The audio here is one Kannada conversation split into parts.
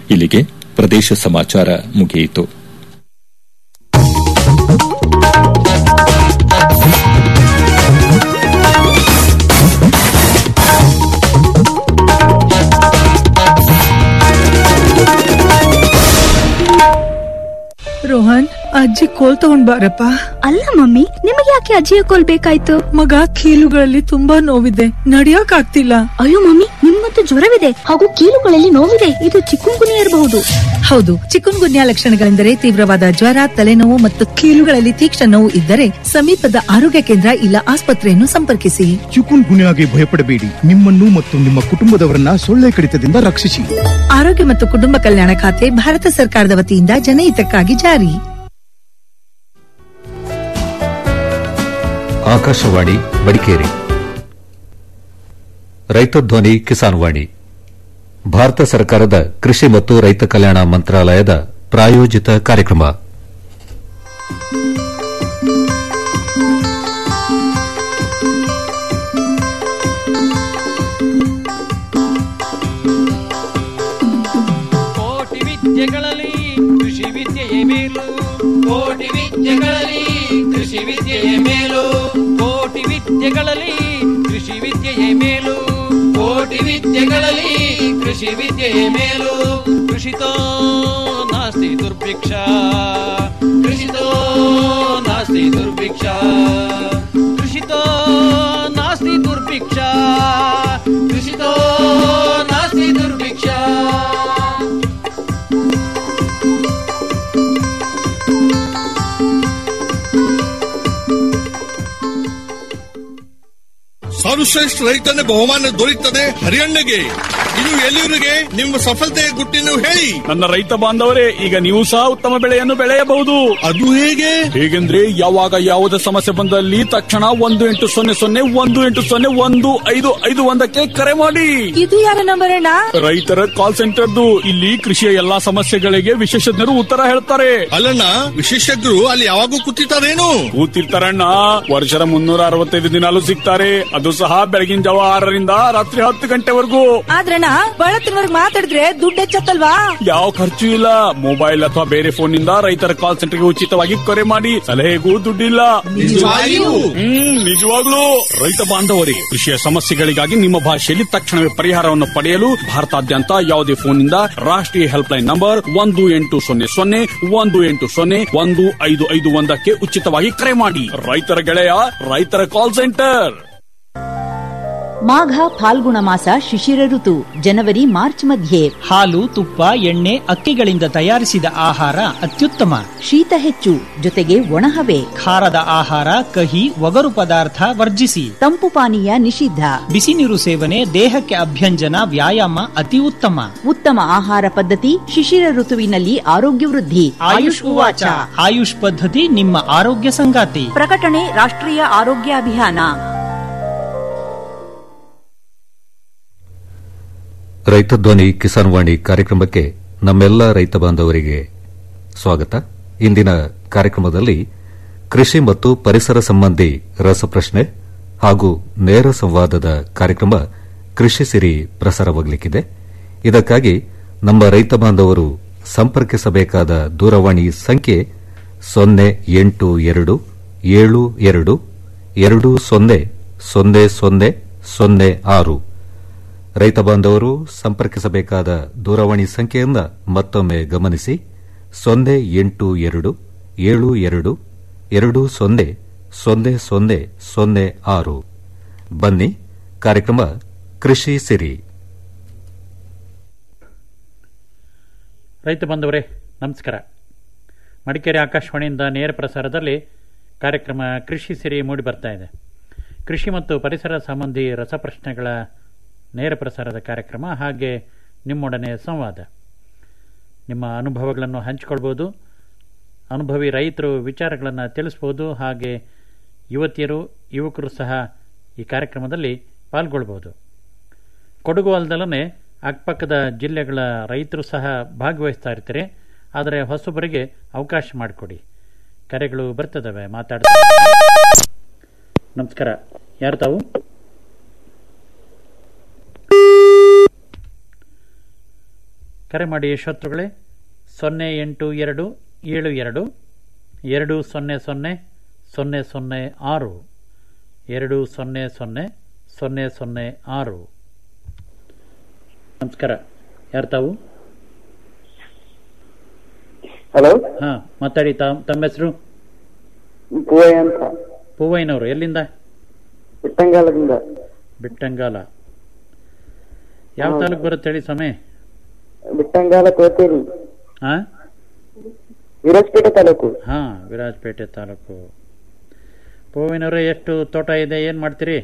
ಇಲ್ಲಿಗೆ ಪ್ರದೇಶ ಸಮಾಚಾರ ಮುಗಿಯಿತು ರೋಹನ್ ಅಜ್ಜಿ ಕೋಲ್ ತಗೊಂಡ್ ಬಾರಪ್ಪ ಅಲ್ಲ ಮಮ್ಮಿ ನಿಮಗೆ ಯಾಕೆ ಅಜ್ಜಿಯ ಕೋಲ್ ಬೇಕಾಯ್ತು ಮಗ ಕೀಲುಗಳಲ್ಲಿ ತುಂಬಾ ನೋವಿದೆ ನಡಿಯಕ್ ಆಗ್ತಿಲ್ಲ ಅಯ್ಯೋ ಮಮ್ಮಿ ನಿಮ್ಮಂತೂ ಜ್ವರವಿದೆ ಹಾಗೂ ಕೀಲುಗಳಲ್ಲಿ ನೋವಿದೆ ಇದು ಚಿಕ್ಕುಂಗುನಿ ಇರಬಹುದು ಹೌದು ಚಿಕುನ್ ಗುನ್ಯಾ ಲಕ್ಷಣಗಳೆಂದರೆ ತೀವ್ರವಾದ ಜ್ವರ ತಲೆನೋವು ಮತ್ತು ಕೀಲುಗಳಲ್ಲಿ ತೀಕ್ಷ್ಣ ನೋವು ಇದ್ದರೆ ಸಮೀಪದ ಆರೋಗ್ಯ ಕೇಂದ್ರ ಇಲ್ಲ ಆಸ್ಪತ್ರೆಯನ್ನು ಸಂಪರ್ಕಿಸಿ ಚಿಕುನ್ ಗುನ್ಯಾಗೆ ಭಯಪಡಬೇಡಿ ನಿಮ್ಮನ್ನು ಮತ್ತು ನಿಮ್ಮ ಕುಟುಂಬದವರನ್ನ ಸೊಳ್ಳೆ ಕಡಿತದಿಂದ ರಕ್ಷಿಸಿ ಆರೋಗ್ಯ ಮತ್ತು ಕುಟುಂಬ ಕಲ್ಯಾಣ ಖಾತೆ ಭಾರತ ಸರ್ಕಾರದ ವತಿಯಿಂದ ಜನಹಿತಕ್ಕಾಗಿ ಜಾರಿ ಆಕಾಶವಾಣಿ ಮಡಿಕೇರಿ ರೈತ ಧ್ವನಿ ಕಿಸಾನ್ ವಾಣಿ ಭಾರತ ಸರ್ಕಾರದ ಕೃಷಿ ಮತ್ತು ರೈತ ಕಲ್ಯಾಣ ಮಂತ್ರಾಲಯದ ಪ್ರಾಯೋಜಿತ ಕಾರ್ಯಕ್ರಮ ಕೋಟಿ ವಿದ್ಯೆಗಳಲ್ಲಿ ಕೃಷಿ ವಿದ್ಯೆಯೇ ಮೇಲು ಕೋಟಿ ವಿದ್ಯೆಗಳಲ್ಲಿ ಕೃಷಿ ವಿದ್ಯೆಯೇ ಮೇಲು ಕೋಟಿ ವಿದ್ಯೆಗಳಲ್ಲಿ ಕೃಷಿ ವಿದ್ಯೆಯೇ ಮೇಲು ಕೋಟಿ ವಿದ್ಯೆಗಳಲ್ಲಿ ಕೃಷಿ ವಿದ್ಯೆಯೇ ಮೇಲು ಕೃಷಿತೋ ನಾಸ್ತಿ ದುರ್ಭಿಕ್ಷ ಕೃಷಿತೋ ನಾಸ್ತಿ ದುರ್ಭಿಕ್ಷ ಕೃಷಿತೋ ನಾಸ್ತಿ ದುರ್ಭಿಕ್ಷ ಕೃಷಿತೋ ನಾಸ್ತಿ ದುರ್ಭಿಕ್ಷ ಸರ್ವಶ್ರೇಷ್ಠ ರೈತನ ಬಹುಮಾನ ದೊರೆಯುತ್ತದೆ ಹರಿಯಣ್ಣಗೆ ಇದು ಎಲ್ಲಿವರೆಗೆ ನಿಮ್ಮ ಸಫಲತೆಯ ಗುಟ್ಟಿನ ಹೇಳಿ ನನ್ನ ರೈತ ಬಾಂಧವರೇ ಈಗ ನೀವು ಸಹ ಉತ್ತಮ ಬೆಳೆಯನ್ನು ಬೆಳೆಯಬಹುದು ಅದು ಹೇಗೆ ಹೇಗೆಂದ್ರೆ ಯಾವಾಗ ಯಾವುದೇ ಸಮಸ್ಯೆ ಬಂದಲ್ಲಿ ತಕ್ಷಣ ಒಂದು ಎಂಟು ಸೊನ್ನೆ ಸೊನ್ನೆ ಒಂದು ಎಂಟು ಸೊನ್ನೆ ಒಂದು ಐದು ಐದು ಒಂದಕ್ಕೆ ಕರೆ ಮಾಡಿ ಇದು ಯಾರ ನಂಬರ್ ಅಣ್ಣ ರೈತರ ಕಾಲ್ ಸೆಂಟರ್ದು ಇಲ್ಲಿ ಕೃಷಿಯ ಎಲ್ಲಾ ಸಮಸ್ಯೆಗಳಿಗೆ ವಿಶೇಷಜ್ಞರು ಉತ್ತರ ಹೇಳ್ತಾರೆ ಅಲ್ಲಣ್ಣ ವಿಶೇಷಜ್ಞರು ಅಲ್ಲಿ ಯಾವಾಗೂ ಕೂತಿರ್ತಾರೇನು ಕೂತಿರ್ತಾರಣ್ಣ ವರ್ಷದ ಮುನ್ನೂರ ಅರವತ್ತೈದು ದಿನಾಲು ಸಿಗ್ತಾರೆ ಅದು ಸಹ ಬೆಳಗಿನ ಜಾವ ಆರರಿಂದ ರಾತ್ರಿ ಹತ್ತು ಗಂಟೆವರೆಗೂ ಆದ್ರಣ್ಣ ಬಳತ್ತಿನವರ್ಗ್ ಮಾತಾಡಿದ್ರೆ ದುಡ್ಡು ಹೆಚ್ಚತ್ತಲ್ವಾ ಯಾವ ಖರ್ಚು ಇಲ್ಲ ಮೊಬೈಲ್ ಅಥವಾ ಬೇರೆ ಫೋನ್ ನಿಂದ ರೈತರ ಕಾಲ್ ಸೆಂಟರ್ಗೆ ಉಚಿತವಾಗಿ ಕರೆ ಮಾಡಿ ಸಲಹೆಗೂ ದುಡ್ಡಿಲ್ಲ ನಿಜವಾಗಿಯೂ? ಹ್ಮ್ ನಿಜವಾಗ್ಲೂ ರೈತ ಬಾಂಧವರೇ ಕೃಷಿಯ ಸಮಸ್ಯೆಗಳಿಗಾಗಿ ನಿಮ್ಮ ಭಾಷೆಯಲ್ಲಿ ತಕ್ಷಣವೇ ಪರಿಹಾರವನ್ನು ಪಡೆಯಲು ಭಾರತಾದ್ಯಂತ ಯಾವುದೇ ಫೋನ್ ನಿಂದ ರಾಷ್ಟ್ರೀಯ ಹೆಲ್ಪ್ ಲೈನ್ ನಂಬರ್ ಒಂದು ಎಂಟು ಸೊನ್ನೆ ಸೊನ್ನೆ ಒಂದು ಎಂಟು ಸೊನ್ನೆ ಒಂದು ಐದು ಐದು ಒಂದಕ್ಕೆ ಉಚಿತವಾಗಿ ಕರೆ ಮಾಡಿ ರೈತರ ಗೆಳೆಯ ರೈತರ ಕಾಲ್ ಸೆಂಟರ್ ಮಾಘ ಫಾಲ್ಗುಣ ಮಾಸ ಶಿಶಿರ ಋತು ಜನವರಿ ಮಾರ್ಚ್ ಮಧ್ಯೆ ಹಾಲು ತುಪ್ಪ ಎಣ್ಣೆ ಅಕ್ಕಿಗಳಿಂದ ತಯಾರಿಸಿದ ಆಹಾರ ಅತ್ಯುತ್ತಮ ಶೀತ ಹೆಚ್ಚು ಜೊತೆಗೆ ಒಣಹವೆ ಖಾರದ ಆಹಾರ ಕಹಿ ಒಗರು ಪದಾರ್ಥ ವರ್ಜಿಸಿ ತಂಪು ಪಾನೀಯ ನಿಷಿದ್ಧ ಬಿಸಿ ನೀರು ಸೇವನೆ ದೇಹಕ್ಕೆ ಅಭ್ಯಂಜನ ವ್ಯಾಯಾಮ ಅತಿ ಉತ್ತಮ ಉತ್ತಮ ಆಹಾರ ಪದ್ಧತಿ ಶಿಶಿರ ಋತುವಿನಲ್ಲಿ ಆರೋಗ್ಯ ವೃದ್ಧಿ ಆಯುಷ್ ಉವಾಚ ಆಯುಷ್ ಪದ್ಧತಿ ನಿಮ್ಮ ಆರೋಗ್ಯ ಸಂಗಾತಿ ಪ್ರಕಟಣೆ ರಾಷ್ಟ್ರೀಯ ಆರೋಗ್ಯ ಅಭಿಯಾನ ರೈತ ಧ್ವನಿ ಕಿಸಾನ್ ವಾಣಿ ಕಾರ್ಯಕ್ರಮಕ್ಕೆ ನಮ್ಮೆಲ್ಲ ರೈತ ಬಾಂಧವರಿಗೆ ಸ್ವಾಗತ ಇಂದಿನ ಕಾರ್ಯಕ್ರಮದಲ್ಲಿ ಕೃಷಿ ಮತ್ತು ಪರಿಸರ ಸಂಬಂಧಿ ರಸಪ್ರಶ್ನೆ ಹಾಗೂ ನೇರ ಸಂವಾದದ ಕಾರ್ಯಕ್ರಮ ಕೃಷಿ ಸಿರಿ ಪ್ರಸಾರವಾಗಲಿಕ್ಕಿದೆ ಇದಕ್ಕಾಗಿ ನಮ್ಮ ರೈತ ಬಾಂಧವರು ಸಂಪರ್ಕಿಸಬೇಕಾದ ದೂರವಾಣಿ ಸಂಖ್ಯೆ ಸೊನ್ನೆ ಎಂಟು ಎರಡು ಏಳು ಎರಡು ಎರಡು ಸೊನ್ನೆ ಸೊನ್ನೆ ಸೊನ್ನೆ ಸೊನ್ನೆ ಆರು ರೈತ ಬಾಂಧವರು ಸಂಪರ್ಕಿಸಬೇಕಾದ ದೂರವಾಣಿ ಸಂಖ್ಯೆಯಿಂದ ಮತ್ತೊಮ್ಮೆ ಗಮನಿಸಿ ಸೊನ್ನೆ ಎಂಟು ಎರಡು ಏಳು ಎರಡು ಎರಡು ಸೊನ್ನೆ ಸೊನ್ನೆ ಸೊನ್ನೆ ಸೊನ್ನೆ ಆರು ಬನ್ನಿ ಕಾರ್ಯಕ್ರಮ ಕೃಷಿ ಸಿರಿ ರೈತ ಬಂಧುವರೇ ನಮಸ್ಕಾರ ಮಡಿಕೇರಿ ಆಕಾಶವಾಣಿಯಿಂದ ನೇರ ಪ್ರಸಾರದಲ್ಲಿ ಕಾರ್ಯಕ್ರಮ ಕೃಷಿ ಸಿರಿ ಮೂಡಿ ಬರ್ತಾ ಇದೆ ಕೃಷಿ ಮತ್ತು ಪರಿಸರ ಸಂಬಂಧಿ ರಸಪ್ರಶ್ನೆಗಳ ನೇರ ಪ್ರಸಾರದ ಕಾರ್ಯಕ್ರಮ ಹಾಗೆ ನಿಮ್ಮೊಡನೆ ಸಂವಾದ ನಿಮ್ಮ ಅನುಭವಗಳನ್ನು ಹಂಚಿಕೊಳ್ಬೋದು ಅನುಭವಿ ರೈತರು ವಿಚಾರಗಳನ್ನು ತಿಳಿಸ್ಬೋದು ಹಾಗೆ ಯುವತಿಯರು ಯುವಕರು ಸಹ ಈ ಕಾರ್ಯಕ್ರಮದಲ್ಲಿ ಪಾಲ್ಗೊಳ್ಬೋದು ಕೊಡಗು ಅಲ್ದಲೇ ಅಕ್ಕಪಕ್ಕದ ಜಿಲ್ಲೆಗಳ ರೈತರು ಸಹ ಭಾಗವಹಿಸ್ತಾ ಇರ್ತಾರೆ ಆದರೆ ಹೊಸಬರಿಗೆ ಅವಕಾಶ ಮಾಡಿಕೊಡಿ ಕರೆಗಳು ಬರ್ತದವೆ ಮಾತಾಡ ನಮಸ್ಕಾರ ಯಾರು ತಾವು ಕರೆ ಮಾಡಿ ಶತ್ರುಗಳೇ ಸೊನ್ನೆ ಎಂಟು ಎರಡು ಏಳು ಎರಡು ಎರಡು ಸೊನ್ನೆ ಸೊನ್ನೆ ಸೊನ್ನೆ ಸೊನ್ನೆ ಆರು ಎರಡು ಸೊನ್ನೆ ಸೊನ್ನೆ ಸೊನ್ನೆ ಸೊನ್ನೆ ಆರು ನಮಸ್ಕಾರ ಯಾರು ತಾವು ಹಲೋ ಹಾ ಮಾತಾಡಿ ತಾವ್ ತಮ್ಮ ಹೆಸರು ಪೂವಯ್ಯ ಅಂತ ಪೂವಯ್ಯನವರು ಎಲ್ಲಿಂದ ಬಿಟ್ಟಂಗಾಲದಿಂದ ಬಿಟ್ಟಂಗಾಲ ಯಾವ ಹೌದು. ತಾಲೂಕು ಬರುತ್ತೆ ಹೇಳಿ ಸಮಯ ಬಿಟ್ಟಂಗಾಲ ಕೋತೇರಿ ಹಾ ವಿರಾಜಪೇಟೆ ತಾಲೂಕು ಹಾ ವಿರಾಜಪೇಟೆ ತಾಲೂಕು ಪೂವಿನವರೇ ಎಷ್ಟು ತೋಟ ಇದೆ ಏನ್ ಮಾಡ್ತೀರಿ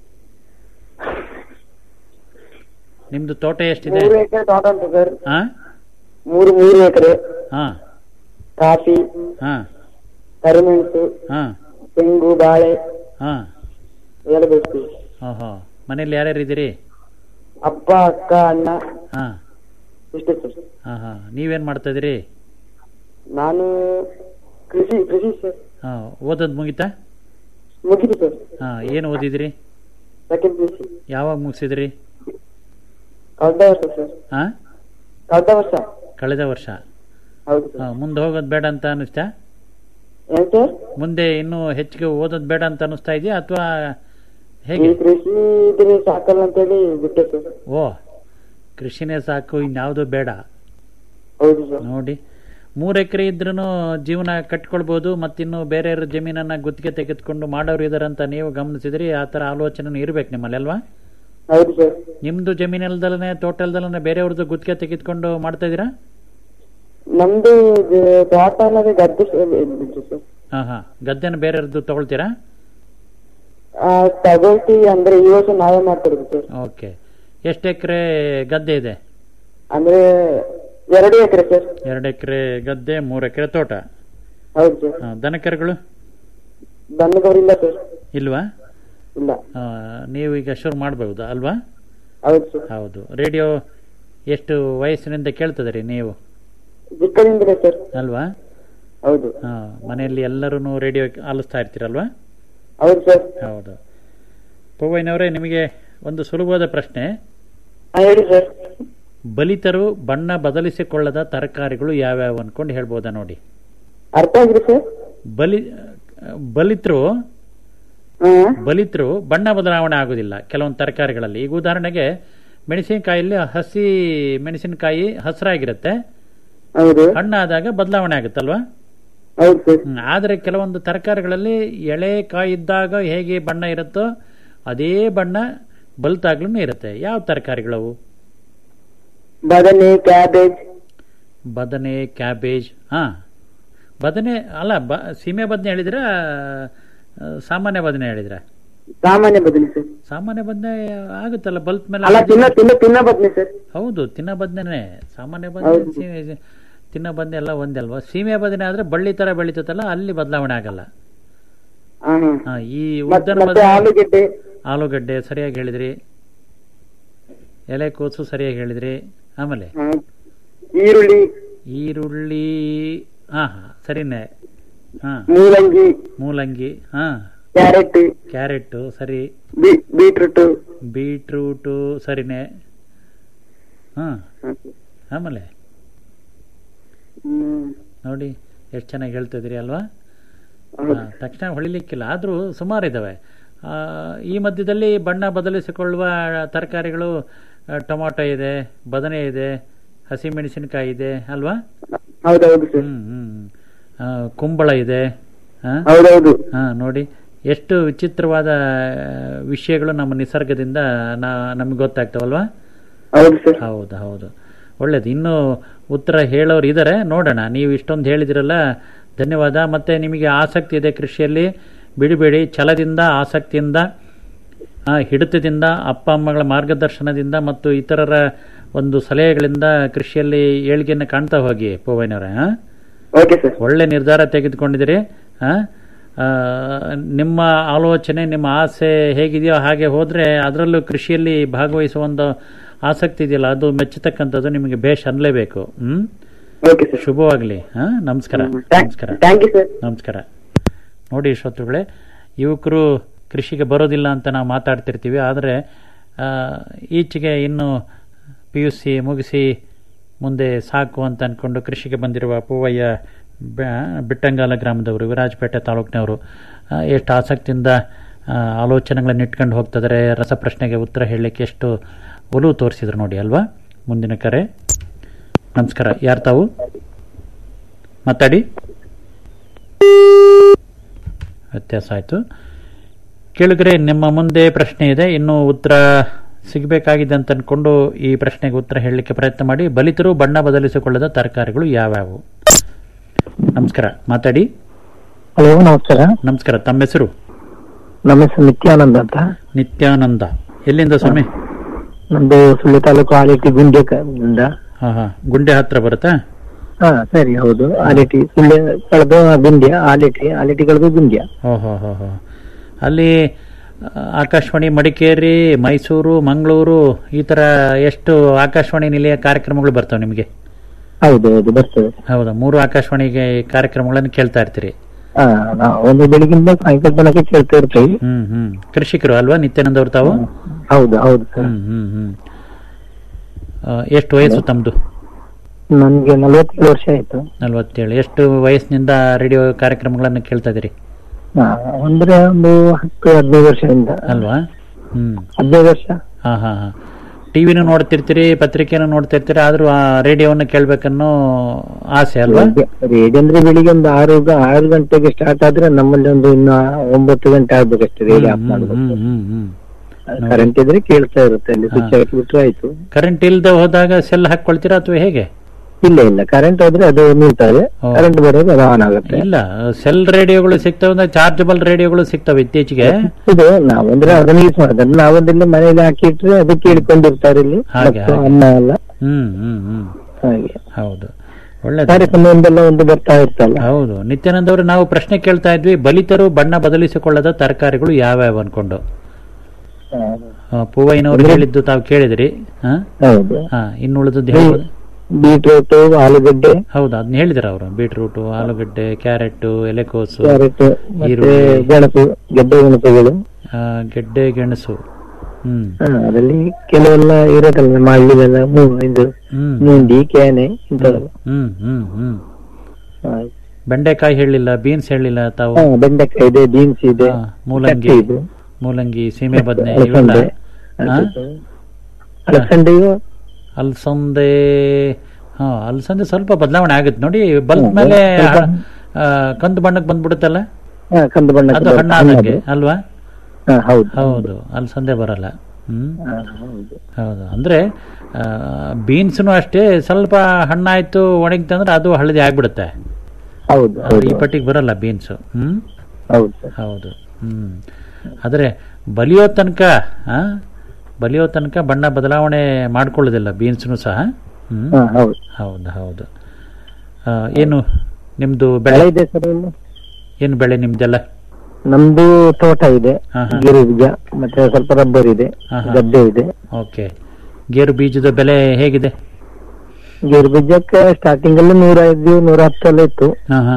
ನಿಮ್ದು ತೋಟ ಎಷ್ಟಿದೆ ಮೂರು ಎಕರೆ ತೋಟ ಉಂಟು ಸರ್ ಹಾ ಮೂರು ಮೂರು ಎಕರೆ ಹಾ ಕಾಫಿ ಹಾ ಕರಿಮೆಣಸು ಹಾ ತೆಂಗು ಬಾಳೆ ಹಾ ಎಲ್ಲ ಬೆಳೆಸ್ತೀವಿ ಓಹೋ ಮನೇಲಿ ಯಾರ್ಯಾರು ಇದ್ದೀರಿ ಅಪ್ಪ ಅಕ್ಕ ಅಣ್ಣ ಹಾ ಇಷ್ಟೇ ಸರ್ ಹಾ ಹಾ ನೀವೇನ್ ಮಾಡ್ತಾ ಇದೀರಿ ನಾನು ಕೃಷಿ ಕೃಷಿ ಸರ್ ಹಾ ಓದೋದ್ ಮುಗಿತಾ ಮುಗಿದು ಸರ್ ಹಾ ಏನು ಓದಿದ್ರಿ ಸೆಕೆಂಡ್ ಪಿ ಸಿ ಯಾವಾಗ ಮುಗಿಸಿದ್ರಿ ಕಳೆದ ವರ್ಷ ಸರ್ ಹಾ ಕಳೆದ ವರ್ಷ ಕಳೆದ ವರ್ಷ ಹೌದು ಹಾ, ಮುಂದೆ ಹೋಗೋದು ಬೇಡ ಅಂತ ಅನಿಸ್ತಾ ಏನ್ ಸರ್ ಮುಂದೆ ಇನ್ನೂ ಹೆಚ್ಚಿಗೆ ಓದೋದು ಬೇಡ ಅಂತ ಅನಿಸ್ತಾ ಇದೆಯಾ ಅಥವಾ ಈ ಹೇಗೆ ಕೃಷಿ ಇದ್ರೆ ಸಾಕಲ್ಲ ಅಂತೇಳಿ ಬಿಟ್ಟೆ ಸರ್ ಓ ಕೃಷಿನೇ ಸಾಕು ಇನ್ಯಾವುದು ಬೇಡ ಹೌದು ಸರ್ ನೋಡಿ ಮೂರು ಎಕರೆ ಇದ್ರೂ ಜೀವನ ಕಟ್ಕೊಳ್ಬೋದು ಮತ್ತಿನ್ನು ಬೇರೆಯವ್ರ ಜಮೀನನ್ನ ಗುತ್ತಿಗೆ ತೆಗೆದುಕೊಂಡು ಮಾಡೋರು ಇದಾರಂತ ನೀವು ಗಮನಿಸಿದ್ರಿ ಆ ಥರ ಆಲೋಚನೆ ಇರ್ಬೇಕು ನಿಮ್ಮಲ್ಲಿ ಅಲ್ವಾ ಹೌದು ಸರ್ ನಿಮ್ದು ಜಮೀನಲ್ದಲನೆ ತೋಟಲ್ದಲನೆ ಬೇರೆಯವ್ರದ್ದು ಗುತ್ತಿಗೆ ತೆಗೆದುಕೊಂಡು ಮಾಡ್ತಾ ಇದೀರಾ ನಮ್ದು ಇದು ತೋಟ ಅನ್ನೋದು ಗದ್ದೆ ಸ- ಇದು ಸರ್ ಹಾ ಹಾ ಗದ್ದೆನ ಬೇರೆಯವ್ರದ್ದು ತಗೊಳ್ತೀರಾ ಆ, ತಗೊಳ್ತೀವಿ ಅಂದ್ರೆ ಈ ವರ್ಷ ನಾವೇ ಮಾಡ್ತಿರೋದು ಸರ್ ಓಕೆ ಎಷ್ಟು ಎಕರೆ ಗದ್ದೆ ಇದೆ ಅಂದ್ರೆ ಎರಡು ಎಕರೆ ಸರ್ ಎರಡು ಎಕರೆ ಗದ್ದೆ ಮೂರು ಎಕರೆ ತೋಟ ಹೌದು ಸರ್ ಹಾ, ದನಕರುಗಳು ದನದವರಿಲ್ಲ ಸರ್ ಇಲ್ವಾ ಇಲ್ಲ ಆ, ನೀವು ಈಗ ಶುರು ಮಾಡಬಹುದು ಅಲ್ವಾ ಹೌದು ಸರ್ ಹೌದು ರೇಡಿಯೋ ಎಷ್ಟು ವಯಸ್ಸಿನಿಂದ ಕೇಳ್ತದ್ರಿ ನೀವು ಚಿಕ್ಕದಿಂದಲೇ ಸರ್ ಅಲ್ವಾ ಹೌದು ಹಾ ಮನೆಯಲ್ಲಿ ಎಲ್ಲರೂ ರೇಡಿಯೋ ಆಲಿಸ್ತಾ ಇರ್ತೀರಲ್ವಾ ಹೌದು ಸರ್ ಹೌದು ಪೂವಯ್ಯನವರೇ ನಿಮಗೆ ಒಂದು ಸುಲಭವಾದ ಪ್ರಶ್ನೆ ಹೇಳಿ ಸರ್ ಬಲಿತರು ಬಣ್ಣ ಬದಲಿಸಿಕೊಳ್ಳದ ತರಕಾರಿಗಳು ಯಾವ್ಯಾವ ಅನ್ಕೊಂಡು ಹೇಳ್ಬೋದಾ ನೋಡಿ ಅರ್ಥ ಆಗಿರಿ ಸರ್ ಬಲಿ ಬಲಿತರು ಬಲಿತರು ಬಣ್ಣ ಬದಲಾವಣೆ ಆಗುದಿಲ್ಲ ಕೆಲವೊಂದು ತರಕಾರಿಗಳಲ್ಲಿ ಈಗ ಉದಾಹರಣೆಗೆ ಮೆಣಸಿನಕಾಯಲ್ಲಿ ಹಸಿ ಮೆಣಸಿನಕಾಯಿ ಹಸಿರಾಗಿರುತ್ತೆ ಹೌದು ಹಣ್ಣಾದಾಗ ಬದಲಾವಣೆ ಆಗುತ್ತಲ್ವಾ ಹೌದು ಸರ್ ಹ್ಮ್, ಆದ್ರೆ ಕೆಲವೊಂದು ತರಕಾರಿಗಳಲ್ಲಿ ಎಳೆ ಕಾಯಿ ಇದ್ದಾಗ ಹೇಗೆ ಬಣ್ಣ ಇರುತ್ತೋ ಅದೇ ಬಣ್ಣ ಬಲ್ತಾಗ್ಲೂ ಇರುತ್ತೆ ಯಾವ ತರಕಾರಿಗಳವು ಬದನೆ ಕ್ಯಾಬೇಜ್ ಬದನೆ ಕ್ಯಾಬೇಜ್ ಹಾ ಬದನೆ ಅಲ್ಲ ಬ ಸೀಮೆ ಬದನೆ ಹೇಳಿದ್ರ ಆ, ಸಾಮಾನ್ಯ ಬದನೆ ಹೇಳಿದ್ರ ಸಾಮಾನ್ಯ ಬದನೆ ಸರ್ ಸಾಮಾನ್ಯ ಬದನೆ ಆಗುತ್ತಲ್ಲ ಬಲ್ತ್ ಮೇಲೆ ಅಲ್ಲ ತಿನ್ನ ಆಗುತ್ತೆ. ತಿನ್ನ ತಿನ್ನ ಬದನೆ ಸರ್ ಹೌದು ತಿನ್ನ ಬದನೆ ಸಾಮಾನ್ಯ ಬದನೆ ಹೌದು. ಸೀಮೆ- ತಿನ್ನ ಬದನೆ ಎಲ್ಲ ಒಂದೇ ಅಲ್ವಾ ಸೀಮೆ ಬದನೆ ಆದ್ರೆ ಬಳ್ಳಿ ತರ ಬೆಳೀತದಲ್ಲ ಅಲ್ಲಿ ಬದಲಾವಣೆ ಆಗಲ್ಲ ಹಾ ಹಾ ಹಾ, ಈ ಮತ್- ಉದ್ದನ ಮತ್ತೆ ಬದನೆ ಆಲೂಗೆಡ್ಡೆ ಆಲೂಗಡ್ಡೆ ಸರಿಯಾಗಿ ಹೇಳಿದ್ರಿ ಎಲೆಕೋಸು ಸರಿಯಾಗಿ ಹೇಳಿದ್ರಿ ಆಮೇಲೆ ಹಾ. ಈರುಳ್ಳಿ ಈರುಳ್ಳಿ ಹಾ ಹಾ ಸರಿನೇ ಹಾ ಮೂಲಂಗಿ ಮೂಲಂಗಿ ಹಾ ಕ್ಯಾರೆಟ್ ಕ್ಯಾರೆಟ್ ಸರಿ ಬೀ- ಬೀಟ್ರೂಟ್ ಬೀಟ್ರೂಟು ಸರಿನೇ ಹಾ ಆಮೇಲೆ ಹ್ಮ್. ನೋಡಿ ಎಷ್ಟು ಚೆನ್ನಾಗಿ ಹೇಳ್ತಿದ್ರಿ ಅಲ್ವಾ ಹಾ, ತಕ್ಷಣ ಹೊಳಿಲಿಕ್ಕಿಲ್ಲ ಆದರೂ ಸುಮಾರು ಇದ್ದಾವೆ ಆ, ಈ ಮಧ್ಯದಲ್ಲಿ ಬಣ್ಣ ಬದಲಿಸಿಕೊಳ್ಳುವ ತರಕಾರಿಗಳು ಆ, ಟೊಮಾಟೊ ಇದೆ ಬದನೆ ಇದೆ ಹಸಿಮೆಣಸಿನಕಾಯಿ ಇದೆ ಅಲ್ವಾ ಹೌದೌದು ಸರ್ ಹ್ಮ್ ಹ್ಮ್ ಆ, ಕುಂಬಳ ಇದೆ ಹಾ? ಹೌದೌದು ಹಾ ನೋಡಿ ಎಷ್ಟು ವಿಚಿತ್ರವಾದ ವಿಷಯಗಳು ನಮ್ಮ ನಿಸರ್ಗದಿಂದ ನಾ ನಮ್ಗೆ ಗೊತ್ತಾಗ್ತಾವಲ್ವಾ ಹೌದು ಸರ್ ಹೌದು ಹೌದು ಒಳ್ಳೇದು ಇನ್ನೂ ಉತ್ತರ ಹೇಳೋರು ಇದ್ದಾರೆ ನೋಡೋಣ ನೀವು ಇಷ್ಟೊಂದು ಹೇಳಿದಿರಲ್ಲ ಧನ್ಯವಾದ ಮತ್ತೆ ನಿಮಗೆ ಆಸಕ್ತಿ ಇದೆ ಕೃಷಿಯಲ್ಲಿ ಬಿಡಿಬೇಡಿ ಛಲದಿಂದ ಆಸಕ್ತಿಯಿಂದ ಆ, ಹಿಡಿತದಿಂದ ಅಪ್ಪ ಅಮ್ಮಗಳ ಮಾರ್ಗದರ್ಶನದಿಂದ ಮತ್ತು ಇತರರ ಒಂದು ಸಲಹೆಗಳಿಂದ ಕೃಷಿಯಲ್ಲಿ ಏಳಿಗೆಯನ್ನು ಕಾಣ್ತಾ ಹೋಗಿ ಪೂವಯ್ಯನವರೇ ಹಾ ಓಕೆ ಸರ್ ಒಳ್ಳೆ ನಿರ್ಧಾರ ತೆಗೆದುಕೊಂಡಿದ್ದೀರಿ ಆ? ಆ, ನಿಮ್ಮ ಆಲೋಚನೆ ನಿಮ್ಮ ಆಸೆ ಹೇಗಿದೆಯೋ ಹಾಗೆ ಹೋದ್ರೆ ಅದರಲ್ಲೂ ಕೃಷಿಯಲ್ಲಿ ಭಾಗವಹಿಸುವ ಒಂದು ಆಸಕ್ತಿ ಇದೆಯಲ್ಲ ಅದು ಮೆಚ್ಚತಕ್ಕಂಥದ್ದು ನಿಮಗೆ ಬೇಷ್ ಅನ್ಲೇಬೇಕು ಹ್ಮ್ ಓಕೆ ಸರ್ ಶುಭವಾಗ್ಲಿ ಹಾ ನಮಸ್ಕಾರ ನಮಸ್ಕಾರ ಥ್ಯಾಂಕ್ ಯು ಸರ್ ನಮಸ್ಕಾರ ನೋಡಿ ಶ್ರೋತೃಗಳೇ ಯುವಕರು ಕೃಷಿಗೆ ಬರೋದಿಲ್ಲ ಅಂತ ನಾವು ಮಾತಾಡ್ತಿರ್ತೀವಿ ಆದರೆ ಆ, ಈಚೆಗೆ ಇನ್ನು ಪಿ ಯು ಸಿ ಮುಗಿಸಿ ಮುಂದೆ ಸಾಕು ಅಂತ ಅಂದ್ಕೊಂಡು ಕೃಷಿಗೆ ಬಂದಿರುವ ಪೂವಯ್ಯ ಬ- ಬಿಟ್ಟಂಗಾಲ ಗ್ರಾಮದವರು ವಿರಾಜಪೇಟೆ ತಾಲೂಕಿನವರು ಆ, ಎಷ್ಟು ಆಸಕ್ತಿಯಿಂದ ಆ, ಆಲೋಚನೆಗಳನ್ನು ಇಟ್ಕೊಂಡು ಹೋಗ್ತಿದ್ದಾರೆ ರಸಪ್ರಶ್ನೆಗೆ ಉತ್ತರ ಹೇಳಲಿಕ್ಕೆ ಎಷ್ಟು ಒಲವು ತೋರಿಸಿದ್ರು ನೋಡಿ ಅಲ್ವಾ ಮುಂದಿನ ಕರೆ ನಮಸ್ಕಾರ ಯಾರು ತಾವು ಮಾತಾಡಿ ವ್ಯತ್ಯಾಸ ಆಯಿತು ಕೇಳಿದ್ರೆ ನಿಮ್ಮ ಮುಂದೆ ಪ್ರಶ್ನೆ ಇದೆ ಇನ್ನು ಉತ್ತರ ಸಿಗಬೇಕಾಗಿದೆ ಅಂತ ಅನ್ಕೊಂಡು ಈ ಪ್ರಶ್ನೆಗೆ ಉತ್ತರ ಹೇಳಲಿಕ್ಕೆ ಪ್ರಯತ್ನ ಮಾಡಿ ಬಲಿತರು ಬಣ್ಣ ಬದಲಿಸಿಕೊಳ್ಳದ ತರಕಾರಿಗಳು ಯಾವ್ಯಾವು ನಮಸ್ಕಾರ ಮಾತಾಡಿ ಹಲೋ ನಮಸ್ಕಾರ ನಮಸ್ಕಾರ ತಮ್ಮ ಹೆಸರು ನಮ್ಮ ಹೆಸರು ನಿತ್ಯಾನಂದ್ ಅಂತ ನಿತ್ಯಾನಂದ ಎಲ್ಲಿಂದ ಸ್ವಾಮಿ ನಮ್ದು ಸುಳ್ಳು ತಾಲೂಕು ಆಲೇಟಿ ಗುಂಡ್ಯದಿಂದ ಹಾ ಹಾ ಗುಂಡೆ ಹತ್ರ ಬರುತ್ತಾ ಹಾ ಸರಿ ಹೌದು ಆಲೇಟಿ ಸುಳ್ಳೆ ಕಳೆದು ಗುಂಡ್ಯ ಆಲೇಟಿ ಆಲೇಟಿ ಕಳೆದು ಗುಂಡ್ಯ ಹೋ ಹೋ ಹೋ ಹೋ ಅಲ್ಲಿ ಆ, ಆಕಾಶವಾಣಿ ಮಡಿಕೇರಿ ಮೈಸೂರು ಮಂಗಳೂರು ಈ ತರ ಎಷ್ಟು ಆಕಾಶವಾಣಿ ನಿಲಯ ಕಾರ್ಯಕ್ರಮಗಳು ಬರ್ತವೆ ನಿಮಗೆ ಹೌದು ಹೌದು ಬರ್ತದೆ ಹೌದಾ ಮೂರು ಆಕಾಶವಾಣಿಗೆ ಕಾರ್ಯಕ್ರಮಗಳನ್ನು ಕೇಳ್ತಾ ಇರ್ತೀರಿ ಹಾ ನಾವು ಒಂದು ಬೆಳಿಗ್ಗಿಂದ ಸಾಯಂಕಾಲ ತನಕ ಕೇಳ್ತಾ ಇರ್ತೀವಿ ಹ್ಮ್ ಹ್ಮ್ ಕೃಷಿಕರು ಅಲ್ವಾ ನಿತ್ಯಾನಂದ ಅವ್ರು ತಾವು ಹೌದು ಹೌದು ಸರ್ ಹ್ಮ್ ಹ್ಮ್ ಹ್ಮ್ ಆ, ಎಷ್ಟು ವಯಸ್ಸು ತಮ್ದು ನನ್ಗೆ ನಲವತ್ತೇಳು ವರ್ಷ ಆಯ್ತು ನಲ್ವತ್ತೇಳು ಎಷ್ಟು ವಯಸ್ಸಿನಿಂದ ರೇಡಿಯೋ ಕಾರ್ಯಕ್ರಮಗಳನ್ನು ಕೇಳ್ತಾ ಇದ್ದೀರಿ ಹಾ, ಅಂದ್ರೆ ಒಂದು ಹತ್ತು ಹದಿನೈದು ವರ್ಷದಿಂದ ಅಲ್ವಾ ಹ್ಮ್ ಹದಿನೈದು ವರ್ಷ ಹಾ ಹಾ ಹಾ ಟಿವಿನೂ ನೋಡ್ತಿರ್ತೀರಿ ಪತ್ರಿಕೆನೂ ನೋಡ್ತಿರ್ತೀರಿ ಆದ್ರೂ ಆ ರೇಡಿಯೋವನ್ನು ಕೇಳ್ಬೇಕನ್ನೋ ಆಸೆ ಅಲ್ವಾ ರೇಡಿಯೋ ಅಂದ್ರೆ ಬೆಳಿಗ್ಗೆ ಒಂದು ಆರು ಗ- ಆರು ಗಂಟೆಗೆ ಸ್ಟಾರ್ಟ್ ಆದ್ರೆ ನಮ್ಮಲ್ಲಿ ಒಂದು ಇನ್ನು ಒಂಬತ್ತು ಗಂಟೆ ಆಗ್ಬೇಕಷ್ಟೇ ರೇಡಿಯೋ ಆಫ್ ಮಾಡ್ಬೇಕು ಹ್ಮ್ ಹ್ಮ್ ಹ್ಮ್ ಕರೆಂಟ್ ಇದ್ರೆ ಕೇಳ್ತಾ ಇರುತ್ತೆ ಅಲ್ಲಿ ಸ್ವಿಚ್ ಹಾಕಿ ಬಿಟ್ರೆ ಆಯ್ತು ಕರೆಂಟ್ ಇಲ್ದೆ ಹೋದಾಗ ಸೆಲ್ ಹಾಕೊಳ್ತೀರಾ ಅಥವಾ ಹೇಗೆ ಇಲ್ಲ ಇಲ್ಲ ಕರೆಂಟ್ ಹೋದ್ರೆ ಅದು ನಿಲ್ತದೆ ಕರೆಂಟ್ ಬರೋದು ಅದು ಆನ್ ಆಗುತ್ತೆ ಇಲ್ಲ ಸೆಲ್ ರೇಡಿಯೋಗಳು ಸಿಗ್ತವೆ ಅಂದ್ರೆ ಚಾರ್ಜಬಲ್ ರೇಡಿಯೋಗಳು ಸಿಗ್ತವೆ ಇತ್ತೀಚೆಗೆ ಇದು ನಾವಂದ್ರೆ ಅದನ್ನ ಯೂಸ್ ಮಾಡೋದು ನಾವೊಂದಿಲ್ಲಿ ಮನೇಲಿ ಹಾಕಿಟ್ರೆ ಅದು ಕೇಳಿಕೊಂಡಿರ್ತಾರೆ ಇಲ್ಲಿ ಹಾಗೆ, ಮತ್ತು ಹಾಗೆ. ಅನ್ನ ಎಲ್ಲ ಹ್ಮ್ ಹ್ಮ್ ಹ್ಮ್ ಹಾಗೆ ಹೌದು ಒಳ್ಳೆ ಕಾರ್ಯಕ್ರಮ ಒಂದೆಲ್ಲ ಒಂದು ಬರ್ತಾ ಇರ್ತಲ್ಲ ಹೌದು ನಿತ್ಯಾನಂದ ಅವರು ನಾವು ಪ್ರಶ್ನೆ ಕೇಳ್ತಾ ಇದ್ವಿ ಬಲಿತರು ಬಣ್ಣ ಬದಲಿಸಿಕೊಳ್ಳದ ತರಕಾರಿಗಳು ಯಾವ್ಯಾವ ಅನ್ಕೊಂಡು ಆ, ಪೂವಯ್ಯನವರು ಹೇಳಿದ್ದು ತಾವು ಕೇಳಿದ್ರಿ ಹಾ ಹೌದು ಹಾ ಇನ್ನು ಉಳಿದದ್ದು ಹೇಳ್ಬೋದು ಬೀಟ್ರೂಟ್ ಆಲೂಗಡ್ಡೆ ಹೌದು ಅದನ್ನ ಹೇಳಿದ್ರ ಅವರು ಬೀಟ್ರೂಟ್ ಆಲೂಗಡ್ಡೆ ಕ್ಯಾರೆಟ್ ಎಲೆಕೋಸು ಕ್ಯಾರೆಟ್ ಮತ್ತೆ ಈರುಳ್ಳಿ ಗೆಣಸು ಗೆಡ್ಡೆ ಗೆಣಸುಗಳು ಆ, ಗೆಡ್ಡೆ ಗೆಣಸು ಹ್ಮ್ ಹಾ, ಅದರಲ್ಲಿ ಕೆಲವೆಲ್ಲ ಇರೋದಲ್ಲ ಮಾಡ್ಲಿಲ್ಲ ಇದು ಹ್ಮ್ ಮುಂಡಿ ಕ್ಯಾನೆ ಇಂಥವೆಲ್ಲ ಹ್ಮ್ ಹ್ಮ್ ಹ್ಮ್ ಹಾಗೆ. ಬೆಂಡೆಕಾಯಿ ಹೇಳಿಲ್ಲ ಬೀನ್ಸ್ ಹೇಳಿಲ್ಲ ತಾವು ಹಾ, ಬೆಂಡೆಕಾಯಿ ಇದೆ ಬೀನ್ಸ್ ಇದೆ ಹಾ, ಮೂಲಂಗಿ ಚಕ್ಕೆ ಇದೆ ಮೂಲಂಗಿ ಸೀಮೆ ಬದನೆ ಇವೆಲ್ಲ ಅಲಸಂದೆ ಹಾ? ಅಲಸಂದೆಯು ಅಲ್ಸಂದೆ ಹಾ ಅಲ್ಸಂದೆ ಸ್ವಲ್ಪ ಬದಲಾವಣೆ ಆಗುತ್ತೆ ನೋಡಿ ಬಲ್ತ್ ಹ್ಮ್, ಮೇಲೆ ಸ್ವಲ್ಪ- ಆ, ಕಂದು ಬಣ್ಣಕ್ಕೆ ಬಂದ್ಬಿಡುತ್ತಲ್ಲ ಹಾ, ಕಂದು ಬಣ್ಣ ಅದು ಹಣ್ಣಾದಂಗೆ ಅಲ್ವಾ ಹೌದು ಹೌದು ಅಲ್ಸಂದೆ ಬರಲ್ಲ ಹ್ಮ್ ಹಾ, ಹೌದು ಹೌದು ಅಂದ್ರೆ ಬೀನ್ಸ್ನು ಅಷ್ಟೇ ಸ್ವಲ್ಪ ಹಣ್ಣಾಯ್ತು ಒಣಗಿತಂದ್ರೆ ಅದು ಹಳದಿ ಆಗ್ಬಿಡುತ್ತೆ ಹೌದು ಆದ್ರೆ ಹೌದು ಈ ಪಟ್ಟಿಗೆ ಬರಲ್ಲ ಬೀನ್ಸ್ ಹ್ಮ್ ಹೌದು ಸರ್. ಹೌದು ಹ್ಮ್ ಆದ್ರೆ ಬಲಿಯೋ ತನಕ ಆ, ಬಲಿಯೋ ತನಕ ಬಣ್ಣ ಬದಲಾವಣೆ ಮಾಡ್ಕೊಳ್ಳೋದಿಲ್ಲ ಬೀನ್ಸ್ನು ಸಹ ಹ್ಮ್ ಹಾ, ಹೌದು ಹೌದು ಹೌದು ಆ, ಏನು ನಿಮ್ದು ಬೆಳೆ ಬೆಳೆ ಇದೆ ಸರ್ ಇಲ್ಲಿ ಏನು ಬೆಳೆ ನಿಮ್ದೆಲ್ಲ ನಮ್ದು ತೋಟ ಇದೆ ಹಾ, ಹಾ. ಗಿರಿ ಬೀಜ ಮತ್ತೆ ಸ್ವಲ್ಪ ರಬ್ಬರ್ ಇದೆ ಹಾ, ಹಾ. ಗದ್ದೆ ಇದೆ ಓಕೆ ಗೇರು ಬೀಜದ ಬೆಲೆ ಹೇಗಿದೆ ಗೇರು ಬೀಜಕ್ಕೆ ಸ್ಟಾರ್ಟಿಂಗ್ ಅಲ್ಲಿ ನೂರ ಐದು ನೂರ ಹತ್ತೆಲ್ಲ ಇತ್ತು ಹಾ ಹಾ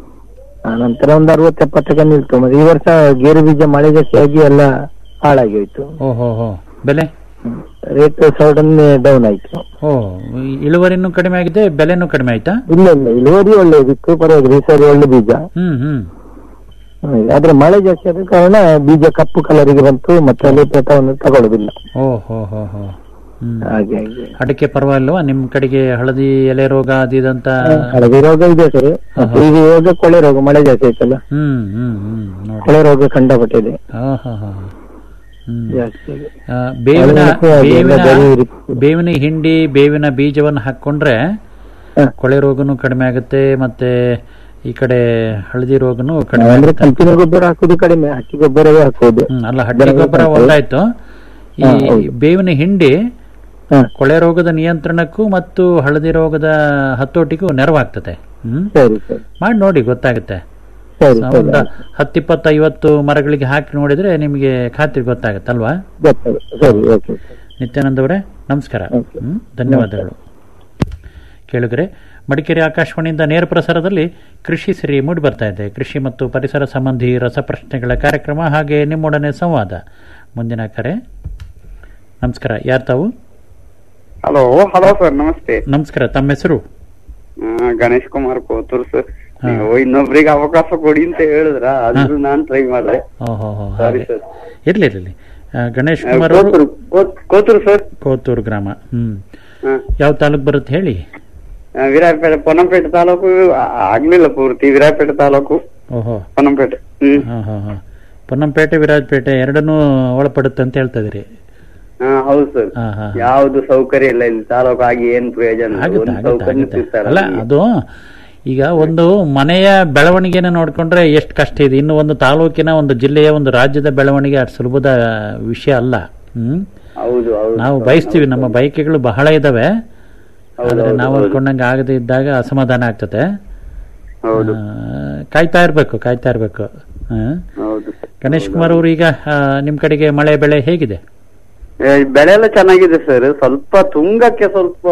ಆ ನಂತರ ಒಂದು ಅರವತ್ತು ಎಪ್ಪತ್ತಕ್ಕೆ ನಿಲ್ತು ಮತ್ತೆ ಈ ವರ್ಷ ಗೇರು ಬೀಜ ಮಳೆ ಜಾಸ್ತಿ ಆಗಿ ಎಲ್ಲ ಹಾಳಾಗಿ ಹೋಯ್ತು ಓಹೋ ಹೋ ಬೆಲೆ ರೇಟ್ ಸಡನ್ ಡೌನ್ ಆಯ್ತು ಓ ಈ ಇಳುವರಿನೂ ಕಡಿಮೆ ಆಗಿದೆ ಬೆಲೆನೂ ಕಡಿಮೆ ಆಯ್ತಾ ಇಲ್ಲ ಇಲ್ಲ ಇಳುವರಿ ಒಳ್ಳೆದಿತ್ತು ಪರವಾಗಿಲ್ಲ ಈ ಸರಿ ಒಳ್ಳೆ ಬೀಜ ಹ್ಮ್ ಹ್ಮ್ ಹ್ಮ್. ಆದ್ರೆ ಮಳೆ ಜಾಸ್ತಿ ಆದ ಕಾರಣ ಬೀಜ ಕಪ್ಪು ಕಲರಿಗೆ ಬಂತು ಮತ್ತೆ ಅಲ್ಲಿ ಪೇಟವನ್ನು ತಗೊಳ್ಳೋದಿಲ್ಲ ಓ ಹೋ ಹೋ ಹೋ ಹ್ಮ್ ಹಾಗೆ ಹಾಗೆ ಅಡಿಕೆ ಪರವಾಗಿಲ್ವಾ ನಿಮ್ ಕಡೆಗೆ ಹಳದಿ ಎಲೆ ರೋಗ ಅದಿದಂತ ಹಳದಿ ರೋಗ ಇದೆ ಸರ್ ಮತ್ತೆ ಈಗ ಇವಾಗ ಕೊಳೆ ರೋಗ ಮಳೆ ಜಾಸ್ತಿ ಆಯ್ತಲ್ಲ ಹ್ಮ್ ಹ್ಮ್ ಹ್ಮ್ ನೋಡಿ ಕೊಳೆ ರೋಗ ಕಂಡಪಟ್ಟಿದೆ ಹಾ ಹಾ ಹಾ ಹ್ಮ್ ಜಾಸ್ತಿ ಆಗಿ. ಆ, ಬೇವಿನ ಅದಕ್ಕೂ ಹಾಗೆ ಎಲ್ಲ ಬೇವಿನ ಬೆಳೆ ಇರುತ್ತೆ. ಬೇವಿನ ಹಿಂಡಿ ಬೇವಿನ ಬೀಜವನ್ನು ಹಾಕೊಂಡ್ರೆ ಕೊಳೆ ರೋಗನೂ ಕಡಿಮೆ ಆಗುತ್ತೆ ಮತ್ತೆ ಈ ಕಡೆ ಹಳದಿ ರೋಗನೂ ಕಡಿಮೆ ಅಂದ್ರೆ ಆಗುತ್ತೆ ಕಂಪಿನ ಗೊಬ್ಬರ ಹಾಕುದು ಕಡಿಮೆ ಹಕ್ಕಿ ಗೊಬ್ಬರವೇ ಹಾಕೋದು ಹ್ಮ್, ಅಲ್ಲ ಹಟ್ಟಿ ಗೊಬ್ಬರ ಒಂದಾಯ್ತು ಈ ಹಾ, ಹೌದು. ಬೇವಿನ ಹಿಂಡಿ ಕೊಳೆ ರೋಗದ ನಿಯಂತ್ರಣಕ್ಕೂ ಮತ್ತು ಹಳದಿ ರೋಗದ ಹತೋಟಿಗೂ ನೆರವಾಗ್ತದೆ ಹ್ಮ್ ಸರಿ ಸರಿ ಮಾಡಿ ನೋಡಿ ಗೊತ್ತಾಗುತ್ತೆ ಸರಿ ಸ- ಸರಿ ಒಂದು ಹತ್ತಿಪ್ಪತ್ತು ಐವತ್ತು ಮರಗಳಿಗೆ ಹಾಕಿ ನೋಡಿದ್ರೆ ನಿಮಗೆ ಖಾತ್ರಿ ಗೊತ್ತಾಗತ್ತಲ್ವಾ ಗೊತ್ತಾಯ್ತು. ಸರಿ ಓಕೆ ನಿತ್ಯಾನಂದ ಅವರೇ ನಮಸ್ಕಾರ ಹ್ಮ್, ಧನ್ಯವಾದಗಳು ಕೇಳಿದ್ರೆ ಮಡಿಕೇರಿ ಆಕಾಶವಾಣಿಯಿಂದ ನೇರ ಪ್ರಸಾರದಲ್ಲಿ ಕೃಷಿ ಸಿರಿ ಮೂಡಿ ಬರ್ತಾ ಇದೆ ಕೃಷಿ ಮತ್ತು ಪರಿಸರ ಸಂಬಂಧಿ ರಸಪ್ರಶ್ನೆಗಳ ಕಾರ್ಯಕ್ರಮ ಹಾಗೆ ನಿಮ್ಮೊಡನೆ ಸಂವಾದ ಮುಂದಿನ ಕರೆ ನಮಸ್ಕಾರ ಯಾರು ತಾವು ಹಲೋ ಹಲೋ ಸರ್ ನಮಸ್ತೆ ನಮಸ್ಕಾರ ತಮ್ಮ ಹೆಸರು ಆ, ಗಣೇಶ್ ಕುಮಾರ್ ಕೋತೂರ್ ಸರ್ ನೀವು ಇನ್ನೊಬ್ರಿಗೆ ಅವಕಾಶ ಕೊಡಿ ಅಂತ ಹೇಳಿದ್ರ ಆದ್ರೂ ನಾನ್ ಟ್ರೈ ಮಾಡ್ದೆ ಓಹೋ ಹೋ ಸಾರಿ ಹಾಗೆ ಸರ್ ಇರ್ಲಿ ಇರ್ಲಿ ಆ, ಗಣೇಶ್ ಆ, ಕುಮಾರ್ ಅವರು ಕೋತೂರು ಕೋತ್- ಕೋತೂರು ಸರ್ ಕೋತೂರು ಗ್ರಾಮ ಹ್ಮ್ ಹಾ. ಯಾವ ತಾಲೂಕ್ ಬರುತ್ತೆ ಹೇಳಿ ಆ, ವಿರಾಯಪೇಟೆ ಪೊನ್ನಂಪೇಟೆ ತಾಲೂಕು ಆ, ಆಗ್ಲಿಲ್ಲ ಪೂರ್ತಿ ವಿರಾಯಪೇಟೆ ತಾಲೂಕು ಓಹೋ ಪೊನ್ನಂಪೇಟೆ ಹ್ಮ್ ಹಾ ಹಾ ಹಾ ಪೊನ್ನಂಪೇಟೆ ವಿರಾಜಪೇಟೆ ಎರಡನ್ನೂ ಒಳಪಡುತ್ತೆ ಅಂತ ಹೇಳ್ತಾ ಇದೀರಿ ಹಾ ಹೌದು ಸರ್ ಹಾ ಹಾ ಯಾವ್ದು ಸೌಕರ್ಯ ಇಲ್ಲ ಇಲ್ಲಿ ತಾಲೂಕು ಆಗಿ ಏನ್ ಪ್ರಯೋಜನ ಇಲ್ಲ. ಆಗುತ್ತೆ ಒಂದು ಆಗುತ್ತೆ ಸೌಕರ್ಯ ಆಗುತ್ತೆ ಸಿಗ್ತಾರ ಅಲ್ಲ ಅದು ಈಗ ಒಂದು ಮನೆಯ ಬೆಳವಣಿಗೆನ ನೋಡ್ಕೊಂಡ್ರೆ ಎಷ್ಟು ಕಷ್ಟ ಇದೆ ಇನ್ನು ಒಂದು ತಾಲೂಕಿನ ಒಂದು ಜಿಲ್ಲೆಯ ಒಂದು ರಾಜ್ಯದ ಬೆಳವಣಿಗೆ ಅಷ್ಟು ಸುಲಭದ ವಿಷಯ ಅಲ್ಲ ಹ್ಮ್ ಹೌದು ಹೌದು ನಾವು ಬಯಸ್ತೀವಿ ನಮ್ಮ ಬಯಕೆಗಳು ಬಹಳ ಇದಾವೆ ಆದ್ರೆ ನಾವು ಅನ್ಕೊಂಡಂಗೆ ಆಗದೆ ಇದ್ದಾಗ ಅಸಮಾಧಾನ ಆಗ್ತದೆ ಹೌದು ಆ, ಕಾಯ್ತಾ ಇರ್ಬೇಕು ಕಾಯ್ತಾ ಇರ್ಬೇಕು ಆ. ಹೌದು ಗಣೇಶ್ ಕುಮಾರ್ ಅವರು ಈಗ ಆ, ನಿಮ್ ಕಡೆಗೆ ಮಳೆ ಬೆಳೆ ಹೇಗಿದೆ ಏ, ಬೆಳೆ ಎಲ್ಲ ಚೆನ್ನಾಗಿದೆ ಸರ್ ಸ್ವಲ್ಪ ತುಂಗಕ್ಕೆ ಸ್ವಲ್ಪ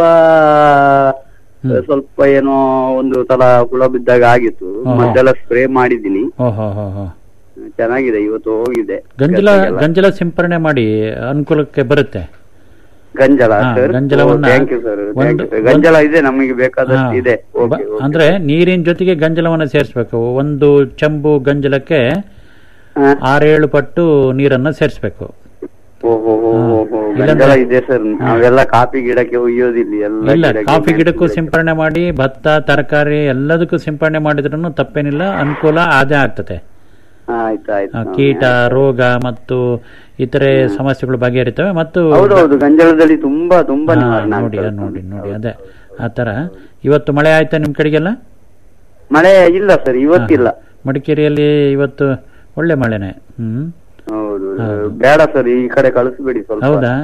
ಸ್ವಲ್ಪ ಏನೋ ಒಂದು ಸಲ ಹುಳ ಬಿದ್ದಾಗ ಆಗಿತ್ತು ಹಾ. ಮದ್ದೆಲ್ಲ ಸ್ಪ್ರೇ ಮಾಡಿದ್ದೀನಿ ಓಹೋ ಹೋ ಹೋ ಚೆನ್ನಾಗಿದೆ ಇವತ್ತು ಹೋಗಿದೆ ಗಂಜಲ ಗದ್ದೆಗೆಲ್ಲ. ಗಂಜಲ ಸಿಂಪರಣೆ ಮಾಡಿ ಅನುಕೂಲಕ್ಕೆ ಬರುತ್ತೆ ಗಂಜಲ ಹಾ, ಸರ್ ಗಂಜಲವನ್ನ ಥ್ಯಾಂಕ್ ಯು ಸರ್ ಒಂದು- ಗಂಜಲ ಇದೆ ನಮಗೆ ಹಾ. ಬೇಕಾದಷ್ಟು ಇದೆ ಬ- ಅಂದ್ರೆ ನೀರಿನ ಜೊತೆಗೆ ಗಂಜಲವನ್ನ ಸೇರಿಸಬೇಕು ಒಂದು ಚೆಂಬು ಗಂಜಲಕ್ಕೆ ಆರೇಳು ಪಟ್ಟು ನೀರನ್ನ ಸೇರಿಸಬೇಕು ಓಹೋ ಇಲ್ಲಂದ್ರೆ- ಗಂಜಲ ಇದೆ ಸರ್ ನಾವೆಲ್ಲ ಕಾಫಿ ಗಿಡಕ್ಕೆ ಒಯ್ಯೋದಿಲ್ಲ ಎಲ್ಲ ಇಲ್ಲ ಗಿಡಕ್ಕೆ ಕಾಫಿ ಗಿಡಕ್ಕೂ ಸಿಂಪರಣೆ ಮಾಡಿ ಭತ್ತ ತರಕಾರಿ ಎಲ್ಲದಕ್ಕೂ ಸಿಂಪರಣೆ ಮಾಡಿದ್ರೂ ತಪ್ಪೇನಿಲ್ಲ ಅನುಕೂಲ ಅದೇ ಆಗ್ತದೆ ಆಯ್ತು ಆಯ್ತು ಆ, ಕೀಟ ರೋಗ ಮತ್ತು ಇತರೆ ಸಮಸ್ಯೆಗಳು ಬಗೆಹರಿತವೆ ಮತ್ತು ಹೌದೌದು ಗಂಜಲದಲ್ಲಿ ತುಂಬಾ ತುಂಬಾ ಹಾ, ನಿವಾರಣೆ ನೋಡಿ ಆಗ್ತದೆ. ನೋಡಿ ನೋಡಿ ಅದೇ ಆ ತರ ಇವತ್ತು ಮಳೆ ಆಯ್ತಾ ನಿಮ್ ಕಡೆಗೆಲ್ಲ ಮಳೆ ಇಲ್ಲ ಸರ್ ಇವತ್ತಿಲ್ಲ ಮಡಿಕೇರಿಯಲ್ಲಿ ಇವತ್ತು ಒಳ್ಳೆ ಮಳೆನೆ ಹ್ಮ್ ಹೌದು ಬೇಡ ಸರ್ ಈ ಕಡೆ ಕಳಿಸ್ಬೇಡಿ ಸ್ವಲ್ಪ ಹೌದಾ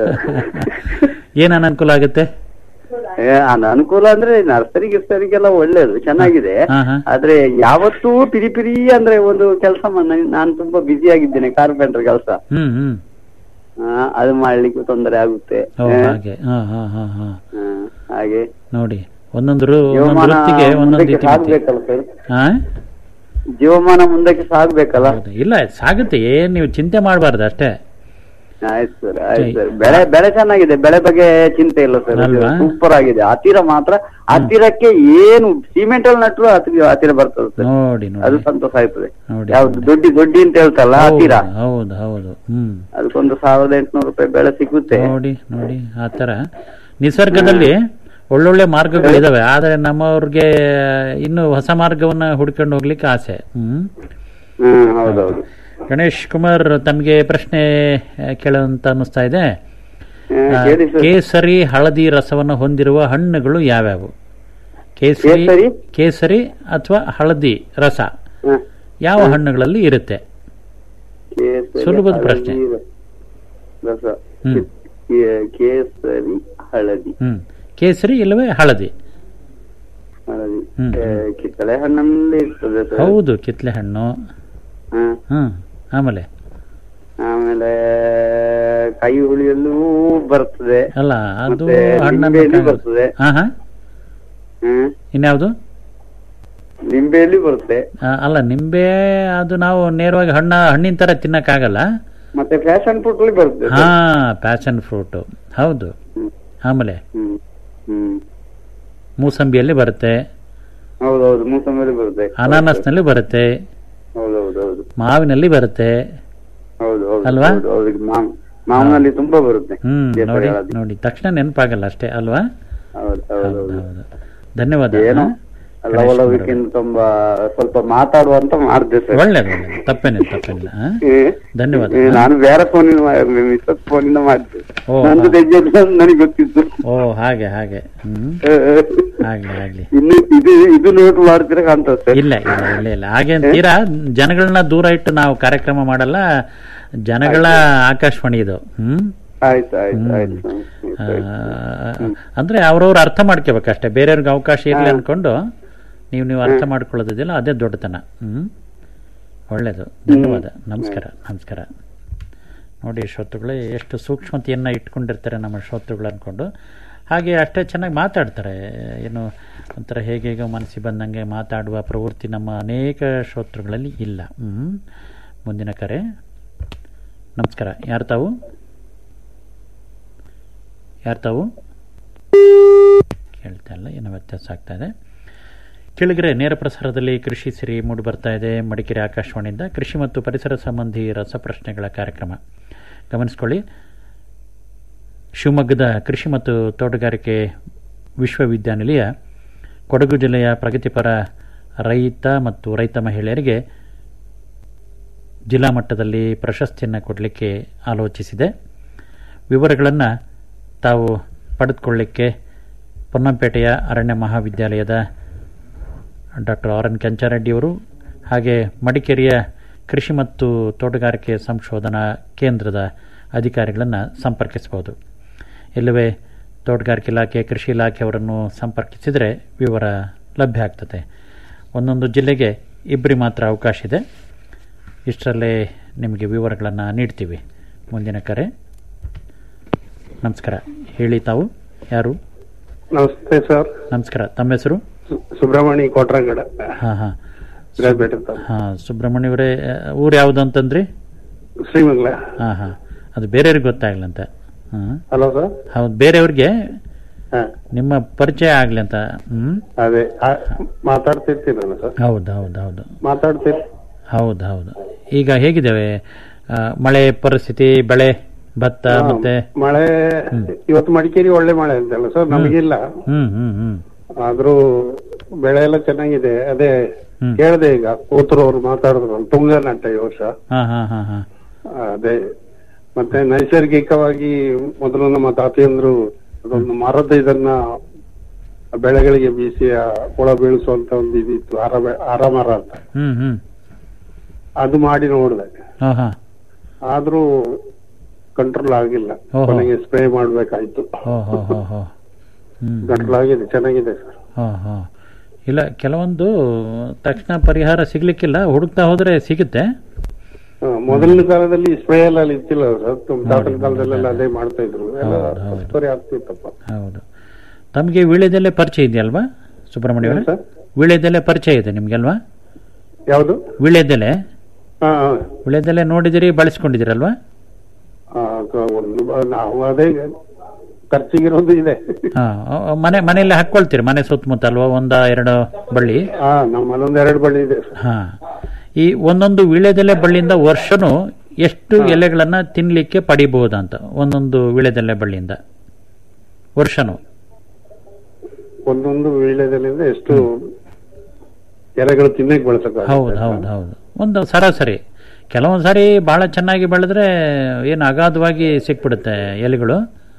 ಏನ್ ಅನುಕೂಲ ಆಗುತ್ತೆ ಏ, ಅನ್- ಅನುಕೂಲ ಅಂದ್ರೆ ನರ್ಸರಿ ಗಿರ್ಸರಿಗೆಲ್ಲ ಒಳ್ಳೇದು ಚೆನ್ನಾಗಿದೆ ಹಾ, ಹಾ. ಆದ್ರೆ ಯಾವತ್ತೂ ಪಿರಿ ಪಿರಿ ಅಂದ್ರೆ ಒಂದು ಕೆಲಸ ನಾನು ತುಂಬಾ ಬ್ಯುಸಿ ಆಗಿದ್ದೇನೆ ಕಾರ್ಪೆಂಟರ್ ಕೆಲಸ ಹ್ಮ್ ಹ್ಮ್ ಅದು ಮಾಡ್ಲಿಕ್ಕೆ ತೊಂದರೆ ಆಗುತ್ತೆ ಓ ಏ, ಹಾಗೆ ಹಾ ಹಾ ಹಾ ಹಾ ಹಾ, ಹಾಗೆ ನೋಡಿ ಒಂದೊಂದು ರು- ಒಂದೊಂದು ಜೀವಮಾನ ವೃತ್ತಿಗೆ ಒಂದೊಂದು ಮುಂದಕ್ಕೆ ಇತಿಮಿತಿ ಸಾಗ್ಬೇಕಲ್ಲ ಸರ್ ಹಾ ಜೀವಮಾನ ಮುಂದಕ್ಕೆ ಸಾಗ್ಬೇಕಲ್ಲ ಇಲ್ಲ ಸಾಗುತ್ತೆ ಏನ್ ನೀವು ಚಿಂತೆ ಮಾಡಬಾರ್ದು ಅಷ್ಟೇ ಆಯ್ತು ಸರ್ ಆಯ್ತು ಸರ್ ಬೆಳೆ ಬೆಳೆ ಚೆನ್ನಾಗಿದೆ ಬೆಳೆ ಬಗ್ಗೆ ಚಿಂತೆ ಇಲ್ಲ ಸರ್ ಅಲ್ವಾ? ಸೂಪರ್ ಆಗಿದೆ ಹತ್ತಿರ ಮಾತ್ರ ಹತ್ತಿರಕ್ಕೆ ಏನು ಸಿಮೆಂಟ್ ಅಲ್ಲಿ ನಟ್ರು ಹತ್ತಿರ ಹತ್ತಿರ ಬರ್ತದೆ ಸರ್ ನೋಡಿ ಅದು ನೋಡಿ ಸಂತೋಷ ಆಯ್ತದೆ ನೋಡಿ ಯಾವ್ದು ದೊಡ್ಡಿ ದೊಡ್ಡಿ ಅಂತ ಹೇಳ್ತಲ್ಲ ಹತ್ತಿರ ಹೌದು ಹೌದು ಹ್ಮ್ ಅದಕ್ಕೊಂದು ಸಾವಿರದ ಎಂಟುನೂರು ರೂಪಾಯಿ ಬೆಳೆ ಸಿಗುತ್ತೆ ನೋಡಿ ನೋಡಿ ಆ ತರ ನಿಸರ್ಗದಲ್ಲಿ ಒಳ್ಳೊಳ್ಳೆ ಮಾರ್ಗಗಳಿದಾವೆ ಆದ್ರೆ ನಮ್ಮವ್ರಿಗೆ ಇನ್ನು ಹೊಸ ಮಾರ್ಗವನ್ನ ಹುಡ್ಕೊಂಡು ಹೋಗ್ಲಿಕ್ಕೆ ಆಸೆ ಹ್ಮ್ ಹ್ಮ್ ಹೌದೌದು ಗಣೇಶ್ ಕುಮಾರ್ ತಮಗೆ ಪ್ರಶ್ನೆ ಆ, ಕೇಳೋಂತ ಅನ್ನಿಸ್ತಾ ಇದೆ ಆ, ಕೇಳಿ ಸರ್. ಕೇಸರಿ ಹಳದಿ ರಸವನ್ನು ಹೊಂದಿರುವ ಹಣ್ಣುಗಳು ಯಾವ್ಯಾವು ಕೇಸರಿ ಕೇಸರಿ? ಕೇಸರಿ ಅಥವಾ ಹಳದಿ ರಸ ಹ್ಮ್. ಯಾವ ಹಣ್ಣುಗಳಲ್ಲಿ ಇರುತ್ತೆ ಕೇಸರಿ, ಸುಲಭದ ಪ್ರಶ್ನೆ. ಹಳದಿ ರಸ ಹ್ಮ್. ಕೇ- ಕೇಸರಿ ಹಳದಿ ಹ್ಮ್ ಕೇಸರಿ ಇಲ್ಲವೇ ಹಳದಿ ಹಳದಿ ಹ್ಮ್, ಏ, ಕಿತ್ತಳೆ ಹಣ್ಣಲ್ಲಿ ಇರ್ತದೆ ಸರ್ ಹೌದು ಕಿತ್ಲೆ ಹಣ್ಣು ಹ್ಮ್. ಹ್ಮ್ ಆಮೇಲೆ ಆಮೇಲೆ ಕೈ ಹುಳಿಯಲ್ಲೂ ಬರ್ತದೆ ಅಲ್ಲ ಅದು ಮತ್ತೆ ಹಣ್ಣನ್ನು ನಿಂಬೆಯಲ್ಲಿ ಕಾಣಲ್ಲ. ಬರ್ತದೆ ಹಾ ಹಾ ಹ್ಮ್ ಇನ್ಯಾವುದು ನಿಂಬೆಯಲ್ಲಿ ಬರುತ್ತೆ ಆ, ಅಲ್ಲ ನಿಂಬೆ ಅದು ನಾವು ನೇರವಾಗಿ ಹಣ್ಣ ಹಣ್ಣಿನ ತರ ತಿನ್ನಕ್ಕಾಗಲ್ಲ ಮತ್ತೆ ಫ್ಯಾಷನ್ ಫ್ರೂಟ್ ಅಲ್ಲಿ ಬರುತ್ತೆ ಹಾ ಪ್ಯಾಷನ್ ಫ್ರೂಟ್ ಹೌದು ಆಮೇಲೆ ಹ್ಮ್ ಹ್ಮ್ ಮೂಸಂಬಿಯಲ್ಲಿ ಬರುತ್ತೆ ಹೌದೌದು ಮೂಸಂಬಿಯಲ್ಲಿ ಬರುತ್ತೆ ಅನಾನಸ್ನಲ್ಲಿ ಬರುತ್ತೆ ಹೌದೌದೌದು ಮಾವಿನಲ್ಲಿ ಬರುತ್ತೆ ಹೌದು ಹೌದು ಅಲ್ವಾ? ಹೌದು ಹೌದು ಮಾವ್ ಮಾವಿನಲ್ಲಿ ತುಂಬಾ ಬರುತ್ತೆ ಹ್ಮ್ ಕೇಸರಿ ನೋಡಿ ಹಳದಿ. ನೋಡಿ ತಕ್ಷಣ ನೆನಪಾಗಲ್ಲ ಅಷ್ಟೇ ಅಲ್ವಾ ಹೌದು ಹೌದು ಹೌದು ಹೌದು ಧನ್ಯವಾದ ಏನೋ ಹಾ? ಲವಲವಿಕೆಯಿಂದ ತುಂಬಾ ಸ್ವಲ್ಪ ಮಾತಾಡುವಂತ ಮಾಡಿದೆ ಸರ್ ಒಳ್ಳೇದು ಒಳ್ಳೇದು ತಪ್ಪೇನಿಲ್ಲ ತಪ್ಪೇನಿಲ್ಲ ಹಾ? ಏ, ಧನ್ಯವಾದ ಏ, ನಾನು ಬೇರೆ ಫೋನಿನ ಮಿಸ್ಸಸ್ ಫೋನಿಂದ ಮಾಡಿದ್ದೆ ಓ, ನಂದು ಹಾ. ತೆಗೆಯೋದು ಅಂತ ನನಗೆ ಗೊತ್ತಿತ್ತು ಓ ಹಾಗೆ ಹಾಗೆ ಹ್ಮ್ ಏ, ಏ, ಆಗ್ಲಿ ಆಗ್ಲಿ ಇನ್ನು ಇದು ಇದು ನೋಟ್ ಮಾಡ್ತೀರ ಕಾಣ್ತದೆ ಸರ್ ಇಲ್ಲ ಇಲ್ಲ ಇಲ್ಲ ಇಲ್ಲ ಹಾಗೆ ತೀರಾ ಜನಗಳನ್ನ ದೂರ ಇಟ್ಟು ನಾವು ಕಾರ್ಯಕ್ರಮ ಮಾಡಲ್ಲ ಜನಗಳ ಆಕಾಶವಾಣಿ ಇದು ಹ್ಮ್ ಆಯ್ತು ಆಯ್ತು ಆಯ್ತು ಆ, ಅಂದ್ರೆ ಅವ್ರವ್ರು ಅರ್ಥ ಮಾಡ್ಕೋಬೇಕಷ್ಟೇ ಬೇರೆಯವ್ರಿಗೆ ಅವಕಾಶ ಇರ್ಲಿ ಅನ್ಕೊಂಡು ನೀವು ನೀವು ಅರ್ಥ ಮಾಡ್ಕೊಳ್ಳೋದಿದೆಯಲ್ಲ ಅದೇ ದೊಡ್ಡತನ ಹ್ಮ್ ಒಳ್ಳೇದು ಧನ್ಯವಾದ ನಮಸ್ಕಾರ ನಮಸ್ಕಾರ ನೋಡಿ ಶ್ರೋತೃಗಳೇ ಎಷ್ಟು ಸೂಕ್ಷ್ಮತೆಯನ್ನು ಇಟ್ಕೊಂಡಿರ್ತಾರೆ ನಮ್ಮ ಶ್ರೋತೃಗಳು ಅಂದ್ಕೊಂಡು ಹಾಗೆ ಅಷ್ಟೇ ಚೆನ್ನಾಗಿ ಮಾತಾಡ್ತಾರೆ ಏನು ಒಂಥರ ಹೇಗೆ ಹೇಗೆ ಮನಸ್ಸಿಗೆ ಬಂದಂಗೆ ಮಾತಾಡುವ ಪ್ರವೃತ್ತಿ ನಮ್ಮ ಅನೇಕ ಶ್ರೋತೃಗಳಲ್ಲಿ ಇಲ್ಲ ಹ್ಮ್ ಮುಂದಿನ ಕರೆ ನಮಸ್ಕಾರ ಯಾರು ತಾವು ಯಾರು ತಾವು ಕೇಳ್ತಾ ಇಲ್ಲ ಏನೋ ವ್ಯತ್ಯಾಸ ಆಗ್ತಾ ಇದೆ ಕೆಳಗರೆ ನೇರ ಪ್ರಸಾರದಲ್ಲಿ ಕೃಷಿ ಸಿರಿ ಮೂಡಿ ಬರ್ತಾ ಇದೆ ಮಡಿಕೇರಿ ಆಕಾಶವಾಣಿಯಿಂದ ಕೃಷಿ ಮತ್ತು ಪರಿಸರ ಸಂಬಂಧಿ ರಸಪ್ರಶ್ನೆಗಳ ಕಾರ್ಯಕ್ರಮ ಗಮನಿಸ್ಕೊಳ್ಳಿ ಶಿವಮೊಗ್ಗದ ಕೃಷಿ ಮತ್ತು ತೋಟಗಾರಿಕೆ ವಿಶ್ವವಿದ್ಯಾನಿಲಯ ಕೊಡಗು ಜಿಲ್ಲೆಯ ಪ್ರಗತಿಪರ ರೈತ ಮತ್ತು ರೈತ ಮಹಿಳೆಯರಿಗೆ ಜಿಲ್ಲಾ ಮಟ್ಟದಲ್ಲಿ ಪ್ರಶಸ್ತಿಯನ್ನು ಕೊಡಲಿಕ್ಕೆ ಆಲೋಚಿಸಿದೆ ವಿವರಗಳನ್ನು ತಾವು ಪಡೆದುಕೊಳ್ಳಿಕ್ಕೆ ಪೊನ್ನಂಪೇಟೆಯ ಅರಣ್ಯ ಮಹಾವಿದ್ಯಾಲಯದ ಡಾಕ್ಟರ್ ಆರ್ ಎನ್ ಕೆಂಚಾರೆಡ್ಡಿಯವರು ಹಾಗೆ ಮಡಿಕೇರಿಯ ಕೃಷಿ ಮತ್ತು ತೋಟಗಾರಿಕೆ ಸಂಶೋಧನಾ ಕೇಂದ್ರದ ಅಧಿಕಾರಿಗಳನ್ನು ಸಂಪರ್ಕಿಸಬಹುದು ಇಲ್ಲವೇ ತೋಟಗಾರಿಕೆ ಇಲಾಖೆ ಕೃಷಿ ಇಲಾಖೆಯವರನ್ನು ಸಂಪರ್ಕಿಸಿದರೆ ವಿವರ ಲಭ್ಯ ಆಗ್ತದೆ ಒಂದೊಂದು ಜಿಲ್ಲೆಗೆ ಇಬ್ಬರಿ ಮಾತ್ರ ಅವಕಾಶ ಇದೆ ಇಷ್ಟರಲ್ಲೇ ನಿಮಗೆ ವಿವರಗಳನ್ನು ನೀಡ್ತೀವಿ ಮುಂದಿನ ಕರೆ ನಮಸ್ಕಾರ ಹೇಳಿ ತಾವು ಯಾರು ನಮಸ್ತೆ ಸರ್ ನಮಸ್ಕಾರ ತಮ್ಮ ಹೆಸರು ಸುಬ್ರಹ್ಮಣಿ ಕೋಟ್ರಂಗಡ ಹಾಂ ಹಾಂ ವಿರಾಜಪೇಟೆ ತಾಲೂಕು. ಹಾಂ ಸುಬ್ರಹ್ಮಣ್ಯವರೇ ಊರು ಯಾವುದು ಅಂತಂದ್ರಿ ಶ್ರೀಮಂಗಲ ಹಾಂ ಹಾಂ ಅದು ಬೇರೆಯವ್ರಿಗೆ ಗೊತ್ತಾಗ್ಲಿ ಅಂತ ಹಾಂ ಹಲೋ ಸರ್ ಹೌದು ಬೇರೆಯವ್ರಿಗೆ ಹಾ. ನಿಮ್ಮ ಪರಿಚಯ ಆಗಲಿ ಅಂತ ಹ್ಞೂ ಅದೇ ಆ, ಮಾತಾಡ್ತಿರ್ತೀರಲ್ಲ ಸರ್ ಹೌದು ಹೌದು ಹೌದು ಮಾತಾಡ್ತೀರಿ ಹೌದು ಹೌದು ಈಗ ಹೇಗಿದ್ದಾವೆ ಆ, ಮಳೆ ಪರಿಸ್ಥಿತಿ ಬೆಳೆ ಭತ್ತ ಹಾ, ಮತ್ತೆ ಮಳೆ ಇವತ್ತು ಮಡಿಕೇರಿ ಒಳ್ಳೆ ಮಳೆ ಅಂತಲ್ಲ ಸರ್ ನಮಗಿಲ್ಲ ಹ್ಮ್ ಹ್ಮ್ ಹ್ಮ್ ಆದ್ರೂ ಬೆಳೆ ಎಲ್ಲ ಚೆನ್ನಾಗಿದೆ ಅದೇ ಕೇಳಿದೆ ಈಗ ಕೂತರು ಅವ್ರು ಮಾತಾಡಿದ್ರು ತುಂಗ ನಟ್ಟ ಈ ವರ್ಷ ಹಾ ಹಾ ಹಾ ಹಾ ಅದೇ ಮತ್ತೆ ನೈಸರ್ಗಿಕವಾಗಿ ಮೊದಲು ನಮ್ಮ ತಾತಿಯಂದ್ರು ಅದೊಂದು ಮರದ ಇದನ್ನ ಬೆಳೆಗಳಿಗೆ ಬೀಸಿ ಆ ಹುಳ ಬೀಳಿಸುವಂತ ಒಂದು ಇದಿತ್ತು ಆರ ಬೆ- ಆರ ಮರ ಅಂತ ಹ್ಮ್ ಹ್ಮ್ ಅದು ಮಾಡಿ ನೋಡಿದೆ ಹಾ ಹಾ ಆದ್ರೂ ಕಂಟ್ರೋಲ್ ಆಗಿಲ್ಲ ಓಹೋ. ಕೊನೆಗೆ ಸ್ಪ್ರೇ ಮಾಡ್ಬೇಕಾಯ್ತು ಹೋ ಹೋ ಹೋ ಹೋ ಹ್ಮ್ ಕಂಟ್ರೋಲ್ ಆಗಿದೆ ಚೆನ್ನಾಗಿದೆ ಸರ್ ಹಾ ಹಾ ಇಲ್ಲ ಕೆಲವೊಂದು ತಕ್ಷಣ ಪರಿಹಾರ ಸಿಗ್ಲಿಕ್ಕಿಲ್ಲ ಹುಡುಕ್ತಾ ಹೋದ್ರೆ ಸಿಗುತ್ತೆ ಆ, ಮೊದಲಿನ ಕಾಲದಲ್ಲಿ ಸ್ಪ್ರೇ ಎಲ್ಲ ಅಲ್ಲಿ ಇತ್ತಿಲ್ಲ ಸರ್ ತಾತನ ಕಾಲದಲ್ಲೆಲ್ಲ ಅದೇ ಮಾಡ್ತಾ ಇದ್ರು ಎಲ್ಲ ಸರಿ ಆಗ್ತಿತ್ತಪ್ಪ ಹೌದು ತಮಗೆ ವೀಳ್ಯದೆಲೆ ಪರಿಚಯ ಇದೆಯಲ್ವಾ ಸುಬ್ರಹ್ಮಣ್ಯ ಅವರೇ? ವೀಳ್ಯದೆಲೆ ಪರಿಚಯ ಇದೆ ನಿಮ್ಗೆಲ್ವಾ ಯಾವುದು ವೀಳ್ಯದೆಲೆ ಹಾ ಹಾ. ವೀಳ್ಯದೆಲೆ ನೋಡಿದಿರಿ ಬಳಸ್ಕೊಂಡಿದ್ದೀರಲ್ವಾ ಆ, ಕ- ಒಂದು ಬ- ನಾವು ಅದೇ ಖರ್ಚಿಗಿರೋದು ಇದೆ ಹಾ ಅ- ಅ- ಮನೆ ಮನೆಯಲ್ಲೇ ಹಾಕೊಳ್ತೀರಿ ಮನೆ ಸುತ್ತಮುತ್ತ ಅಲ್ವಾ ಒಂದ ಎರಡು ಬಳ್ಳಿ ಹಾ ನಮ್ಮಲ್ಲಿ ಒಂದ್ ಎರಡು ಬಳ್ಳಿ ಇದೆ ಹಾ ಈ ಒಂದೊಂದು ವೀಳ್ಯದೆಲೆ ಬಳ್ಳಿಯಿಂದ ವರ್ಷನು ಎಷ್ಟು ಎಲೆಗಳನ್ನ ತಿನ್ಲಿಕ್ಕೆ ಪಡಿಬಹುದಂತ ಒಂದೊಂದು ವೀಳ್ಯದೆಲೆ ಬಳ್ಳಿಯಿಂದ ವರ್ಷನು ಒಂದೊಂದು ವೀಳ್ಯದಲ್ಲಿಂದ ಎಷ್ಟು ಎಲೆಗಳು ತಿನ್ನಕ್ ಬಳಸಕ ಹೌದು ಹೌದು ಹೌದು ಒಂದು ಸರಾಸರಿ ಕೆಲವೊಂದು ಸಾರಿ ಬಹಳ ಚೆನ್ನಾಗಿ ಬೆಳೆದ್ರೆ ಏನು ಅಗಾಧವಾಗಿ ಸಿಕ್ಬಿಡುತ್ತೆ ಎಲೆಗಳು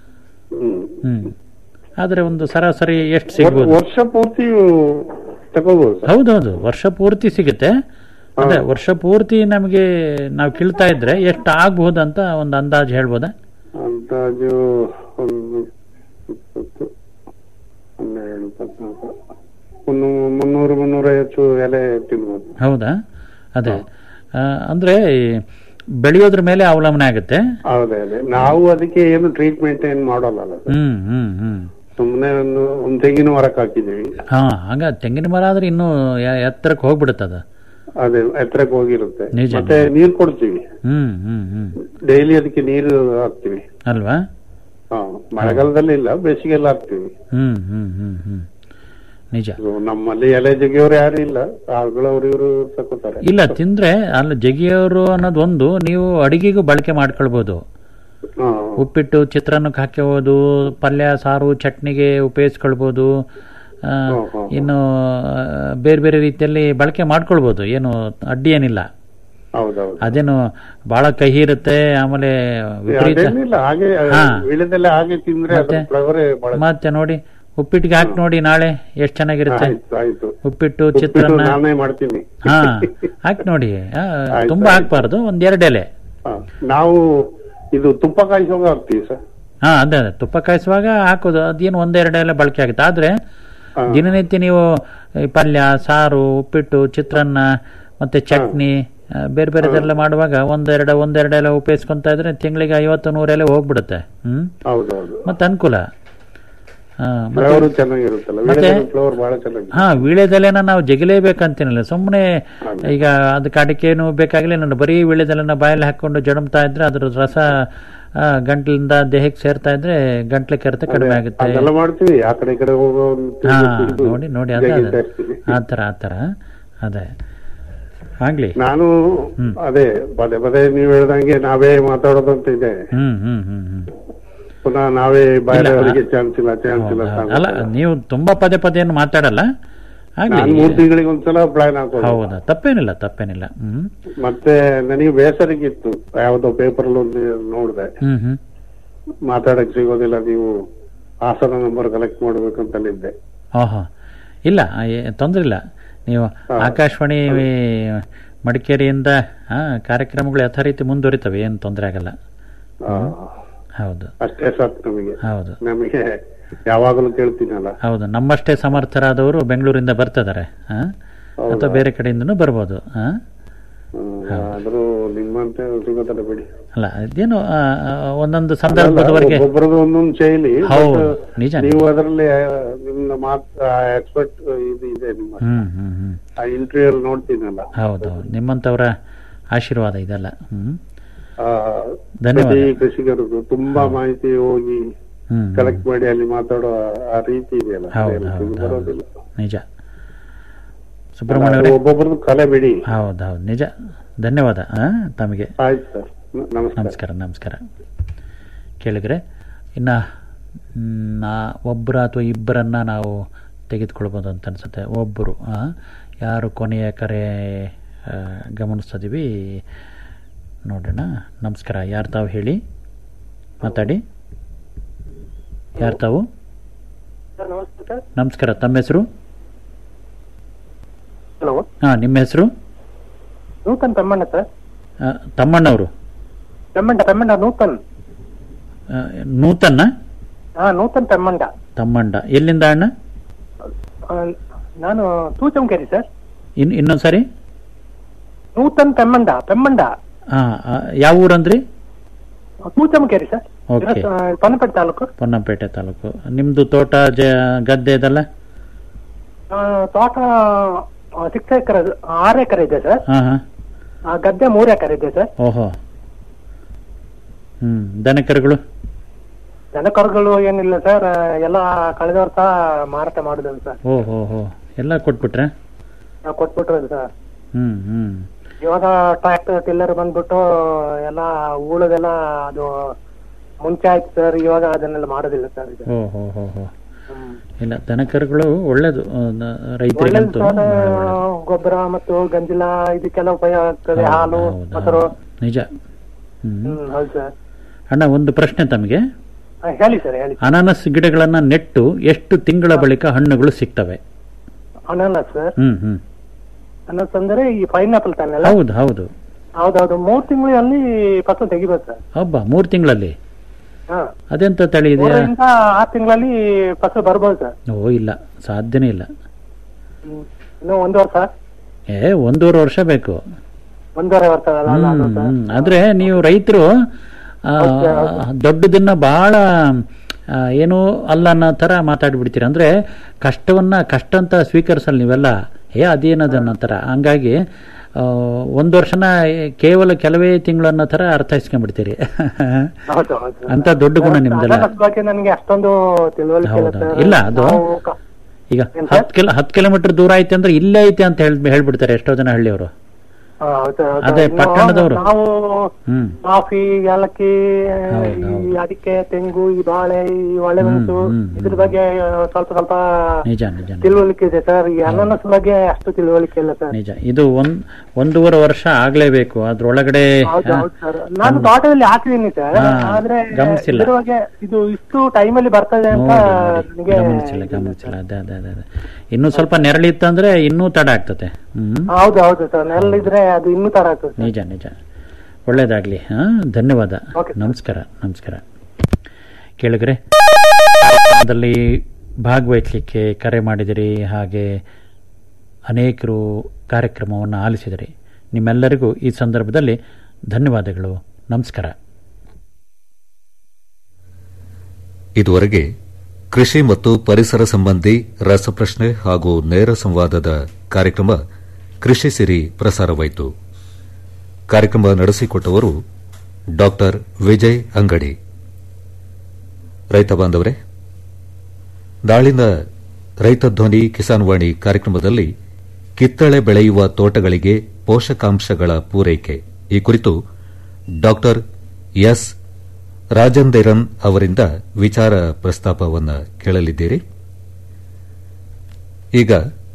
ಹ್ಮ್ ಆದ್ರೆ ಒಂದು ಸರಾಸರಿ ಎಷ್ಟು ಸಿಗ್ಬೋದು ವರ್ಷ ಪೂರ್ತಿ ತಗೋಬಹುದು ಹೌದೌದು ವರ್ಷ ಪೂರ್ತಿ ಸಿಗುತ್ತೆ ಅದೇ ವರ್ಷ ಪೂರ್ತಿ ನಮಗೆ ನಾವು ಕೀಳ್ತಾ ಇದ್ರೆ ಎಷ್ಟು ಆಗ್ಬಹುದು ಅಂತ ಒಂದು ಅಂದಾಜು ಹೇಳ್ಬೋದಾ ಅಂದಾಜು ಒಂದು ಇಪ್ಪತ್ತು ಹನ್ನೆರಡು ಇಪ್ಪತ್ನಾಲ್ಕು ಮುನ್ನೂ ಮುನ್ನೂರು ಮುನ್ನೂರೈವತ್ತು ಎಲೆ ತಿನ್ಬೋದು ಹೌದಾ ಅದೇ ಆ, ಅಂದ್ರೆ ಈ ಬೆಳೆಯೋದ್ರ ಮೇಲೆ ಅವಲಂಬನೆ ಆಗುತ್ತೆ ಹೌದೇ ಅದೇ ನಾವು ಅದಕ್ಕೆ ಏನು ಟ್ರೀಟ್ಮೆಂಟ್ ಏನ್ ಮಾಡೋಲ್ಲ ಸರ್ ಹ್ಮ್ ಹ್ಮ್ ಹ್ಮ್ ಸುಮ್ಮನೆ ಒಂದು ಒಂದ್ ತೆಂಗಿನ ಮರಕ್ಕೆ ಹಾಕಿದೀವಿ ಹಾ ಹಂಗ ತೆಂಗಿನ ಮರ ಆದ್ರೆ ಇನ್ನೂ ಎ- ಎತ್ತರಕ್ಕೆ ಹೋಗ್ಬಿಡುತ್ತದ ಅದೇ ಎತ್ತರಕ್ಕೆ ಹೋಗಿರುತ್ತೆ ನಿಜ, ಮತ್ತೆ ನೀರ್ ಕೊಡ್ತೀವಿ ಹ್ಮ್ ಹ್ಮ್ ಹ್ಮ್ ಡೈಲಿ ಅದಕ್ಕೆ ನೀರು ಹಾಕ್ತಿವಿ ಅಲ್ವಾ ಹಾ ಮಳೆಗಾಲದಲ್ಲಿ ಇಲ್ಲ ಬೇಸಿಗೆಲ್ಲ ಹಾಕ್ತಿವಿ ಹ್ಮ್ ಹ್ಮ್ ಹ್ಮ್ ಹ್ಮ್ ನಿಜ ಇದು ನಮ್ಮಲ್ಲಿ ಎಲೆ ಜಗಿಯೋರು ಯಾರು ಇಲ್ಲ ಆಳುಗಳವ್ರು ಇವರು ತಕೋತಾರೆ ಇಲ್ಲ ತಿಂದ್ರೆ ಅಲ್ಲಿ ಜಗಿಯೋರು ಅನ್ನೋದು ಒಂದು ನೀವು ಅಡಿಗೆಗೂ ಬಳಕೆ ಮಾಡ್ಕೊಳ್ಬಹುದು ಹಾ ಉಪ್ಪಿಟ್ಟು ಚಿತ್ರಾನ್ನಕ್ಕೆ ಹಾಕ್ಕೋಬಹುದು ಪಲ್ಯ ಸಾರು ಚಟ್ನಿಗೆ ಉಪಯೋಗಿಸ್ಕೊಳ್ಬಹುದು ಆ, ಇನ್ನು ಆ, ಬೇರೆ ಬೇರೆ ರೀತಿಯಲ್ಲಿ ಬಳಕೆ ಮಾಡ್ಕೊಳ್ಬಹುದು ಏನು ಅಡ್ಡಿ ಏನಿಲ್ಲ ಹೌದೌದು ಅದೇನು ಬಹಳ ಕಹಿ ಇರುತ್ತೆ ಆಮೇಲೆ ವಿಪರೀತ ಅದೇನಿಲ್ಲ ಹಾಗೆ ಹಾ. ವೀಳ್ಯದೆಲೆ ಹಾಗೆ ತಿಂದ್ರೆ ಅದ್ರ ಮತ್ತೆ? ಫ್ಲೇವರೇ ಬಹಳ ಮತ್ತೆ ನೋಡಿ ಉಪ್ಪಿಟ್ಟಿಗೆ ಹಾಕಿ ನೋಡಿ ನಾಳೆ ಎಷ್ಟು ಚೆನ್ನಾಗಿರುತ್ತೆ ಆಯ್ತು ಆಯ್ತು ಉಪ್ಪಿಟ್ಟು ಉಪ್ಪಿಟ್ಟು ಚಿತ್ರಾನ್ನ ನಾನೇ ಮಾಡ್ತೀನಿ ಹಾ ಹಾಕಿ ನೋಡಿ ಆ, ಆಯ್ತು, ತುಂಬಾ ಆಯ್ತು. ಹಾಕ್ಬಾರ್ದು ಒಂದ್ ಎರಡು ಎಲೆ ಹಾ. ನಾವು ಇದು ತುಪ್ಪ ಕಾಯಿಸುವಾಗ ಹಾಕ್ತೀವಿ ಸರ್ ಹಾ ಅದೇ ಅದೇ ತುಪ್ಪ ಕಾಯಿಸುವಾಗ ಹಾಕೋದು ಅದೇನು ಒಂದೆರಡು ಎಲೆ ಬಳಕೆ ಆಗುತ್ತೆ ಆದ್ರೆ ದಿನನಿತ್ಯ ನೀವು ಈ ಪಲ್ಯ ಸಾರು ಉಪ್ಪಿಟ್ಟು ಚಿತ್ರಾನ್ನ ಮತ್ತೆ ಚಟ್ನಿ ಆ, ಬೇರೆ ಬೇರೆದೆಲ್ಲ ಮಾಡುವಾಗ ಒಂದೆರಡು ಒಂದೆರಡು ಎಲೆ ಉಪಯೋಗಿಸ್ಕೊಂತ ಇದ್ರೆ ತಿಂಗಳಿಗೆ ಐವತ್ತು ನೂರು ಎಲೆ ಹೋಗ್ಬಿಡುತ್ತೆ ಹ್ಮ್ ಹೌದೌದು ಮತ್ತೆ ಅನುಕೂಲ ಆ, ಮತ್ತೆ- ಫ್ಲೇವರ್ ಚೆನ್ನಾಗಿರುತ್ತಲ್ಲ ಮತ್ತೆ- ವೀಳ್ಯದೆಲೆ ಫ್ಲೇವರ್ ಬಹಳ ಚೆನ್ನಾಗಿ ಹಾ ವೀಳ್ಯದೆಲೆನ ನಾವು ಜಗಿಲೇಬೇಕಂತೇನಿಲ್ಲ ಸುಮ್ಮನೆ ಈಗ ಅದಕ್ಕೆ ಅಡಿಕೇನು ಬೇಕಾಗಿಲ್ಲ ನಾನು ಬರೀ ವೀಳ್ಯದೆಲೆನ ಬಾಯಲ್ಲಿ ಹಾಕೊಂಡು ಜಡಮ್ತಾ ಇದ್ರೆ ಅದ್ರ ರಸ ಆ, ಗಂಟ್ಲಿಂದ ದೇಹಕ್ಕೆ ಸೇರ್ತಾ ಇದ್ರೆ ಗಂಟ್ಲ ಕೆರೆತ ಕಡಿಮೆ ಆಗುತ್ತೆ ಅದೆಲ್ಲ ಮಾಡ್ತೀವಿ ಆ ಕಡೆ ಈ ಕಡೆ ಹೋಗೋ ಹಾ ನೋಡಿ ನೋಡಿ ಅದೇ ಅದೇ ಆ ಥರ ಆ ಥರ ಅದೇ ಆಗ್ಲಿ ನಾನು ಅದೇ ಪದೇ ಪದೇ ನೀವ್ ಹೇಳ್ದಂಗೆ ನಾವೇ ಮಾತಾಡೋದು ಅಂತ ಇದೆ ಹ್ಮ್ ಹ್ಮ್ ಹ್ಮ್ ಹ್ಮ್ ಪುನಃ ನಾವೇ ಬೇರೆಯವರಿಗೆ ಚಾನ್ಸ್ ಇಲ್ಲ ಚಾನ್ಸ್ ಇಲ್ಲ ಅಂತ ಅಲ್ಲ ನೀವು ತುಂಬಾ ಪದೇ ಪದೇ ಏನು ಮಾತಾಡಲ್ಲ ಆಗ್ಲಿ ನಾನು ಮೂರ್ ತಿಂಗಳಿಗೆ ಒಂದ್ಸಲ ಪ್ಲಾನ್ ಹಾಕೋದು ಹೌದಾ ತಪ್ಪೇನಿಲ್ಲ ತಪ್ಪೇನಿಲ್ಲ ಹ್ಮ್ ಮತ್ತೆ ನನಗೆ ಬೇಸರಿಗಿತ್ತು ಯಾವ್ದೋ ಪೇಪರ್ ಒಂದು ನೋಡಿದೆ ಹ್ಮ್ ಹ್ಮ್ ಮಾತಾಡಕ್ ಸಿಗೋದಿಲ್ಲ ನೀವು ಹಾಸನ ನಂಬರ್ ಕಲೆಕ್ಟ್ ಮಾಡ್ಬೇಕು ಅಂತಲಿದ್ದೆ ಓಹೋ ಇಲ್ಲ ಏ- ತೊಂದ್ರೆ ಇಲ್ಲ ನೀವು ಆಕಾಶವಾಣಿ ಮಡಿಕೇರಿಯಿಂದ ಆ, ಕಾರ್ಯಕ್ರಮಗಳು ಯಥಾ ರೀತಿ ಮುಂದುವರಿತವೆ ಏನು ತೊಂದರೆ ಆಗಲ್ಲ ಹೌದು ಅಷ್ಟೇ ಸಾಕು ನಮಗೆ ಹೌದು ನಮಗೆ ಯಾವಾಗಲೂ ಕೇಳ್ತೀನಲ್ಲ ಹೌದು ನಮ್ಮಷ್ಟೇ ಸಮರ್ಥರಾದವರು ಬೆಂಗಳೂರಿಂದ ಬರ್ತಿದ್ದಾರೆ ಆ? ಅಥವಾ ಬೇರೆ ಕಡೆಯಿಂದನೂ ಬರ್ಬೋದು ಆ? ಆದ್ರೂ ನಿಮ್ಮಂತೆ ಸಿಗೋದಲ್ಲ ಬಿಡಿ ಅಲ್ಲ ಇದೇನು ಆ, ಆ, ಒಂದೊಂದು ಸಂದರ್ಭದವರೆಗೆ ಒಬ್ಬೊಬ್ಬರದ್ದು ಒಂದೊಂದು ಶೈಲಿ ಹೌದು, but ನಿಜ, ನೀವು ಅದರಲ್ಲಿ ನಿಮ್ಮ ಮಾತ್ ಎಕ್ಸ್ಪರ್ಟ್ ಇದು ಇದೆ ನಿಮ್ಮ ಹ್ಮ್ ಹ್ಮ್ ಹ್ಮ್ ಆ ಇಂಟರ್ವ್ಯೂ ಅಲ್ಲಿ ನೋಡ್ತೀನಲ್ಲ ಹೌದು ಹೌದು ನಿಮ್ಮಂಥವರ ಆಶೀರ್ವಾದ ಇದೆಲ್ಲ ಹ್ಮ್ ಆ, ಧನ್ಯವಾದ. ಪ್ರತಿ ಕೃಷಿಕರದ್ದು ತುಂಬಾ ಮಾಹಿತಿ ಹೋಗಿ ಹ್ಮ್ ಕಲೆಕ್ಟ್ ಮಾಡಿ ಅಲ್ಲಿ ಮಾತಾಡೋ ಆ ರೀತಿ ಇದೆಯಲ್ಲ ಹೌದು ಬೇರೆ ಹೌದು ಇದು ಬರೋದಿಲ್ಲ ನಿಜ ಸುಬ್ರಹ್ಮಣ್ಯ ಅದು ಒಬ್ಬೊಬ್ಬರದ್ದು ಕಲೆ ಬಿಡಿ ಹೌದು ಹೌದು ನಿಜ ಧನ್ಯವಾದ ಆ, ತಮಗೆ ಆಯ್ತು ಸರ್ ನಮಸ್ಕಾರ ನಮಸ್ಕಾರ ನಮಸ್ಕಾರ ಕೇಳಿದ್ರೆ ಇನ್ನ ಮ್, ನಾ ಒಬ್ಬರ ಅಥವಾ ಇಬ್ಬರನ್ನ ನಾವು ತೆಗೆದುಕೊಳ್ಬೋದು ಅಂತ ಅನ್ಸುತ್ತೆ ಒಬ್ಬರು ಆ, ಯಾರು ಕೊನೆಯ ಕರೆ ಆ, ಗಮನಿಸ್ತಿದೀವಿ ನೋಡೋಣ ನಮಸ್ಕಾರ ಯಾರು ತಾವು ಹೇಳಿ ಮಾತಾಡಿ ಯಾರು ತಾವು ಸರ್ ನಮಸ್ತೆ ಸರ್ ನಮಸ್ಕಾರ ತಮ್ಮ ಹೆಸರು ಹಲೋ ಹಾ ನಿಮ್ಮ ಹೆಸರು ನೂತನ್ ತಮ್ಮಣ್ಣ ಸರ್ ಆ, ತಮ್ಮಣ್ಣವರು ತಮ್ಮಣ್ಣ ತಮ್ಮಣ್ಣ ನೂತನ್ ಆ, ನೂತನ್ನ ಹಾ ನೂತನ್ ತಮ್ಮಣ್ಣ ತಮ್ಮಂಡ ಎಲ್ಲಿಂದ ಅಣ್ಣ ಆ, ನಾನು ತೂಚಂಕೇರಿ ಸರ್ ಇನ್ ಇನ್ನೊಂದ್ಸರಿ ನೂತನ್ ತಮ್ಮಂಡ ತಮ್ಮಂಡ ಹಾ ಆ, ಯಾವ ಊರಂದ್ರಿ ತೂಚಂಕೇರಿ ಸರ್ ಓಕೆ ಪನಪೇಟೆ ತಾಲೂಕು ಪೊನ್ನಂಪೇಟೆ ತಾಲೂಕು ನಿಮ್ದು ತೋಟ ಜ ಗದ್ದೆ ಇದೆಲ್ಲ ಆ, ತೋಟ ಸಿಕ್ಸ್ ಎಕರೆ ಆರು ಎಕರೆ ಇದೆ ಸರ್ ಹಾ ಹಾ ಆ, ಗದ್ದೆ ಮೂರು ಎಕರೆ ಇದೆ ಸರ್ ಓಹೋ ಹ್ಮ್ ದನಕರುಗಳು ದನಕರುಗಳು ಏನಿಲ್ಲ ಸರ್ ಎಲ್ಲ ಕಳೆದ ವರ್ಷ ಮಾರಾಟ ಮಾಡಿದ್ವಿ ಸರ್ ಓ ಹೋ ಹೋ ಎಲ್ಲ ಕೊಟ್ಬಿಟ್ರೆ ನಾವು ಕೊಟ್ಬಿಟ್ರು ಸರ್ ಹ್ಮ್ ಹ್ಮ್ ಇವಾಗ ಟ್ರ್ಯಾಕ್ಟರ್ ಟಿಲ್ಲರ್ ಬಂದ್ಬಿಟ್ಟು ಎಲ್ಲ ಉಳದೆಲ್ಲ ಅದು ಮುಂಚೆ ಆಯ್ತು ಸರ್ ಇವಾಗ ಅದನ್ನೆಲ್ಲ ಮಾಡೋದಿಲ್ಲ ಸರ್ ಇದು ಓ ಹೋ ಹೋ ಹೋ ಇಲ್ಲ ದನಕರುಗಳು ಒಳ್ಳೇದು ಆ, ನ- ರೈತರಿಗಂತೂ ಒಳ್ಳೆದು ಸರ್, ಬಹಳ ಒಳ್ಳೇದು. ಗೊಬ್ಬರ ಮತ್ತು ಗಂಜಿಲ ಇದಕ್ಕೆಲ್ಲ ಉಪಯೋಗ ಆಗ್ತದೆ ಹಾಲು ಮೊಸರು ನಿಜ ಹ್ಮ್ ಹ್ಮ್ ಹೌದು ಸರ್ ಅಣ್ಣ ಒಂದು ಪ್ರಶ್ನೆ ತಮಗೆ ಆ, ಹೇಳಿ ಸರ್ ಹೇಳಿ ಅನಾನಸ್ ಗಿಡಗಳನ್ನ ನೆಟ್ಟು ಎಷ್ಟು ತಿಂಗಳ ಬಳಿಕ ಹಣ್ಣುಗಳು ಸಿಗ್ತವೆ ಅನಾನಸ್ ಸರ್ ಹ್ಮ್ ಹ್ಮ್ ಅನಾನಸ್ ಅಂದ್ರೆ ಈ ಪೈನಾಪಲ್ ತಾನೆಲ್ಲ ಹೌದು ಹೌದು ಹೌದೌದು ಮೂರ್ ತಿಂಗಳಲ್ಲಿ ಫಸಲು ತೆಗಿಬೇಕು ಸರ್ ಹಬ್ಬ ಮೂರು ತಿಂಗಳಲ್ಲಿ ಹಾ ಅದೆಂತ ತಳಿ ಇದೆಯಾ ಮೂರರಿಂದ ಆರು ತಿಂಗಳಲ್ಲಿ ಫಸಲು ಬರ್ಬೋದು ಸರ್ ಓ ಇಲ್ಲ ಸಾಧ್ಯನೇ ಇಲ್ಲ ಹ್ಮ್. ಇನ್ನು ಒಂದು ವರ್ಷ ಏ ಒಂದೂವರೆ ವರ್ಷ ಬೇಕು ಒಂದೂವರೆ ವರ್ಷ ಅಲ್ಲ ಅಲ್ಲ, ಅದು ಹ್ಮ್ ಸರ್ ಹ್ಮ್. ಆದ್ರೆ ನೀವು ರೈತರು ದೊಡ್ಡದನ್ನ ಬಹಳ ಆ, ಏನು ಅಲ್ಲ ಅನ್ನೋ ತರ ಮಾತಾಡ್ಬಿಡ್ತೀರ ಅಂದ್ರೆ ಕಷ್ಟವನ್ನ ಕಷ್ಟ ಅಂತ ಸ್ವೀಕರಿಸಲ್ಲ ನೀವೆಲ್ಲ ಏ ಅದೇನದು ಅನ್ನೋ ತರ ಹಂಗಾಗಿ ಆ, ಒಂದ್ ವರ್ಷನ ಕೇವಲ ಕೆಲವೇ ತಿಂಗಳು ಅನ್ನೋ ತರ ಅರ್ಥೈಸ್ಕೊಂಡ್ಬಿಡ್ತೀರಿ ಹೌದು ಹೌದು ಅಂತ ದೊಡ್ಡ ಗುಣ ನಿಮ್ದೆಲ್ಲ ಅನಾನಸ್ ಬಗ್ಗೆ ನನಗೆ ಅಷ್ಟೊಂದು ತಿಳುವಳಿಕೆ ಇಲ್ಲ ಹೌದಾ ಸರ್ ಇಲ್ಲ ಅದು ನಾವು ಕ- ಈಗ ಹತ್ತು ಕಿಲೋ ಹತ್ತು ಕಿಲೋಮೀಟರ್ ದೂರ ಐತೆ ಅಂದ್ರೆ ಇಲ್ಲೇ ಐತೆ ಅಂತ ಹೇಳ್ ಹೇಳ್ಬಿಡ್ತಾರೆ ಎಷ್ಟೋ ಜನ ಹಳ್ಳಿಯವರು ಹಾ, ಹೌದು, ಹೌದು. ಅದೇ ಇನ್ನು ಪಟ್ಟಣದವರು. ನಾವು ಹ್ಮ್ ಕಾಫಿ ಏಲಕ್ಕಿ ಹೌದು, ಈ ಅಡಿಕೆ ತೆಂಗು ಈ ಬಾಳೆ ಈ ಒಳ್ಳೆಮೆಣಸು ಇದ್ರ ಬಗ್ಗೆ ಸ್ವಲ್ಪ ಸ್ವಲ್ಪ ನಿಜ ನಿಜ ನಿಜ. ತಿಳುವಳಿಕೆ ಇದೆ ಸರ್ ಈ ಅನಾನಸ್ ಬಗ್ಗೆ ಅಷ್ಟು ತಿಳುವಳಿಕೆ ಇಲ್ಲ ಸರ್ ನಿಜ ಇದು ಒಂದ್ ಒಂದೂವರೆ ವರ್ಷ ಆಗ್ಲೇಬೇಕು ಅದ್ರೊಳಗಡೆ ಹೌದು ಆ, ಹೌದು ಸರ್ ನಾನು ತೋಟದಲ್ಲಿ ಹಾಕಿದೀನಿ ಸರ್ ಹಾ, ಆದ್ರೆ ಗಮನಿಸಿಲ್ಲ. ಇದ್ರ ಬಗ್ಗೆ ಇದು ಇಷ್ಟು ಟೈಮಲ್ಲಿ ಬರ್ತದೆ ಅಂತ ನೋಡಿ, ನೋಡಿ. ನನಗೆ ಗಮನಿಸಿಲ್ಲ ಗಮನಿಸಿಲ್ಲ ಅದೇ ಅದೇ ಅದೇ ಅದೇ ಇನ್ನೂ ಸ್ವಲ್ಪ ನೆರಳಿತ್ತಂದ್ರೆ ಇನ್ನೂ ತಡ ಆಗ್ತದೆ ಹ್ಮ್ ಹೌದು ಹೌದು ಸರ್ ನೆಲ್ಲಿದ್ರೆ ಅದು ಇನ್ನೂ ತರ ಆಗ್ತದೆ ಸರ್. ನಿಜ ನಿಜ ಒಳ್ಳೇದಾಗ್ಲಿ ಹಾ ಧನ್ಯವಾದ ನಮಸ್ಕಾರ ನಮಸ್ಕಾರ ಕೇಳಿದ್ರೆ ಅದರಲ್ಲಿ ಭಾಗವಹಿಸಲಿಕ್ಕೆ ಕರೆ ಮಾಡಿದಿರಿ ಹಾಗೆ ಅನೇಕರು ಕಾರ್ಯಕ್ರಮವನ್ನು ಆಲಿಸಿದಿರಿ ನಿಮ್ಮೆಲ್ಲರಿಗೂ ಈ ಸಂದರ್ಭದಲ್ಲಿ ಧನ್ಯವಾದಗಳು ನಮಸ್ಕಾರ ಇದುವರೆಗೆ ಕೃಷಿ ಮತ್ತು ಪರಿಸರ ಸಂಬಂಧಿ ರಸಪ್ರಶ್ನೆ ಹಾಗೂ ನೇರ ಸಂವಾದದ ಕಾರ್ಯಕ್ರಮ ಕೃಷಿ ಸಿರಿ ಪ್ರಸಾರವಾಯಿತು ಕಾರ್ಯಕ್ರಮ ನಡೆಸಿಕೊಟ್ಟವರು ಡಾಕ್ಟರ್ ವಿಜಯ್ ಅಂಗಡಿ ರೈತ ಬಾಂಧವರೇ ನಾಳಿನ ರೈತ ಧ್ವನಿ ಕಿಸಾನ್ ವಾಣಿ ಕಾರ್ಯಕ್ರಮದಲ್ಲಿ ಕಿತ್ತಳೆ ಬೆಳೆಯುವ ತೋಟಗಳಿಗೆ ಪೋಷಕಾಂಶಗಳ ಪೂರೈಕೆ ಈ ಕುರಿತು ಡಾಕ್ಟರ್ ಎಸ್ ರಾಜಂದೇರನ್ ಅವರಿಂದ ವಿಚಾರ ಪ್ರಸ್ತಾಪವನ್ನು ಕೇಳಲಿದ್ದೀರಿ ಈಗ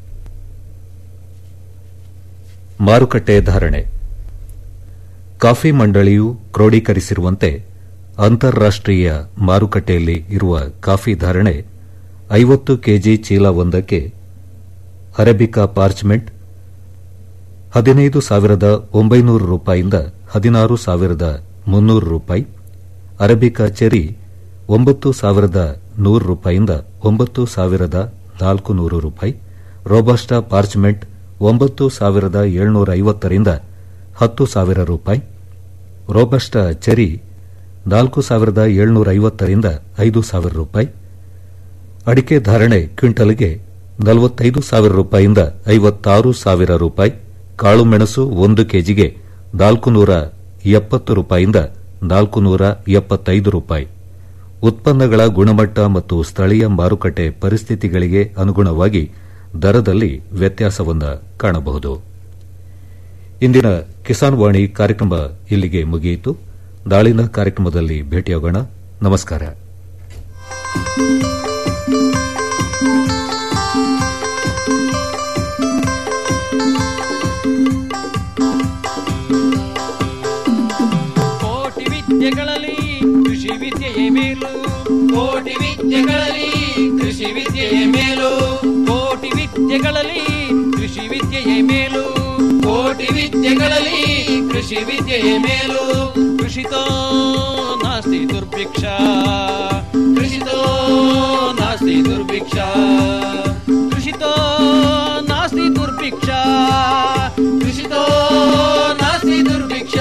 ಮಾರುಕಟ್ಟೆ ಧಾರಣೆ ಕಾಫಿ ಮಂಡಳಿಯು ಕ್ರೋಢೀಕರಿಸಿರುವಂತೆ ಅಂತಾರಾಷ್ಟೀಯ ಮಾರುಕಟ್ಟೆಯಲ್ಲಿ ಇರುವ ಕಾಫಿ ಧಾರಣೆ ಐವತ್ತು ಕೆಜಿ ಚೀಲ ಒಂದಕ್ಕೆ ಅರೇಬಿಕಾ ಪಾರ್ಚ್ಮೆಂಟ್ ಹದಿನೈದು ಸಾವಿರದ ಒಂಬೈನೂರು ರೂಪಾಯಿಯಿಂದ ಹದಿನಾರು ಸಾವಿರದ ಮುನ್ನೂರು ರೂಪಾಯಿ ಅರೇಬಿಕಾ ಚೆರಿ ಒಂಬತ್ತು ಸಾವಿರದ ನೂರು ರೂಪಾಯಿಯಿಂದ ಒಂಬತ್ತು ಸಾವಿರದ ನಾಲ್ಕು ನೂರು ರೂಪಾಯಿ ರೋಬಸ್ಟಾ ಪಾರ್ಚ್ಮೆಂಟ್ ಒಂಬತ್ತು ಸಾವಿರದ ಏಳ್ನೂರ ಐವತ್ತರಿಂದ ಹತ್ತು ಸಾವಿರ ರೂಪಾಯಿ ರೋಬಸ್ಟಾ ಚೆರಿ ನಾಲ್ಕು ಸಾವಿರದ ಏಳ್ನೂರ ಐವತ್ತರಿಂದ ಐದು ಸಾವಿರ ರೂಪಾಯಿ ಅಡಿಕೆ ಧಾರಣೆ ಕ್ವಿಂಟಲ್ಗೆ ನಲವತ್ತೈದು ಸಾವಿರ ರೂಪಾಯಿಯಿಂದ ಐವತ್ತಾರು ಸಾವಿರ ರೂಪಾಯಿ ಕಾಳುಮೆಣಸು ಒಂದು ಕೆಜಿಗೆ ನಾಲ್ಕು ನೂರ ಎಪ್ಪತ್ತು ರೂಪಾಯಿಯಿಂದ ನಾಲ್ಕು ನೂರ ಎಪ್ಪತ್ತೈದು ರೂಪಾಯಿ ಉತ್ಪನ್ನಗಳ ಗುಣಮಟ್ಟ ಮತ್ತು ಸ್ಥಳೀಯ ಮಾರುಕಟ್ಟೆ ಪರಿಸ್ಥಿತಿಗಳಿಗೆ ಅನುಗುಣವಾಗಿ ದರದಲ್ಲಿ ವ್ಯತ್ಯಾಸವನ್ನು ಕಾಣಬಹುದು ಇಂದಿನ ಕಿಸಾನ್ ವಾಣಿ ಕಾರ್ಯಕ್ರಮ ಇಲ್ಲಿಗೆ ಮುಗಿಯಿತು ನಾಳಿನ ಕಾರ್ಯಕ್ರಮದಲ್ಲಿ ಭೇಟಿಯಾಗೋಣ ನಮಸ್ಕಾರ ಕೋಟಿ ವಿದ್ಯೆಗಳಲ್ಲಿ ಕೃಷಿ ವಿದ್ಯೆಯೇ ಮೇಲು ಕೋಟಿ ವಿದ್ಯೆಗಳಲ್ಲಿ ಕೃಷಿ ವಿದ್ಯೆಯೇ ಮೇಲು ಕೋಟಿ ವಿದ್ಯೆಗಳಲ್ಲಿ ಕೃಷಿ ವಿದ್ಯೆಯೇ ಮೇಲು ಕೋಟಿ ವಿದ್ಯೆಗಳಲ್ಲಿ ಕೃಷಿ ವಿದ್ಯೆಯೇ ಮೇಲು ಕೃಷಿತೋ ನಾಸ್ತಿ ದುರ್ಭಿಕ್ಷ ಕೃಷಿತೋ ನಾಸ್ತಿ ದುರ್ಭಿಕ್ಷ ಕೃಷಿತೋ ನಾಸ್ತಿ ದುರ್ಭಿಕ್ಷ ಕೃಷಿತೋ ನಾಸ್ತಿ ದುರ್ಭಿಕ್ಷ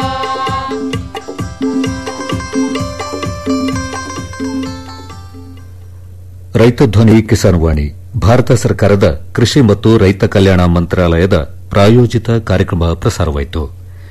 ರೈತ ಧ್ವನಿ ಕಿಸಾನ್ ವಾಣಿ ಭಾರತ ಸರ್ಕಾರದ ಕೃಷಿ ಮತ್ತು ರೈತ ಕಲ್ಯಾಣ ಮಂತ್ರಾಲಯದ ಪ್ರಾಯೋಜಿತ ಕಾರ್ಯಕ್ರಮ ಪ್ರಸಾರವಾಯಿತು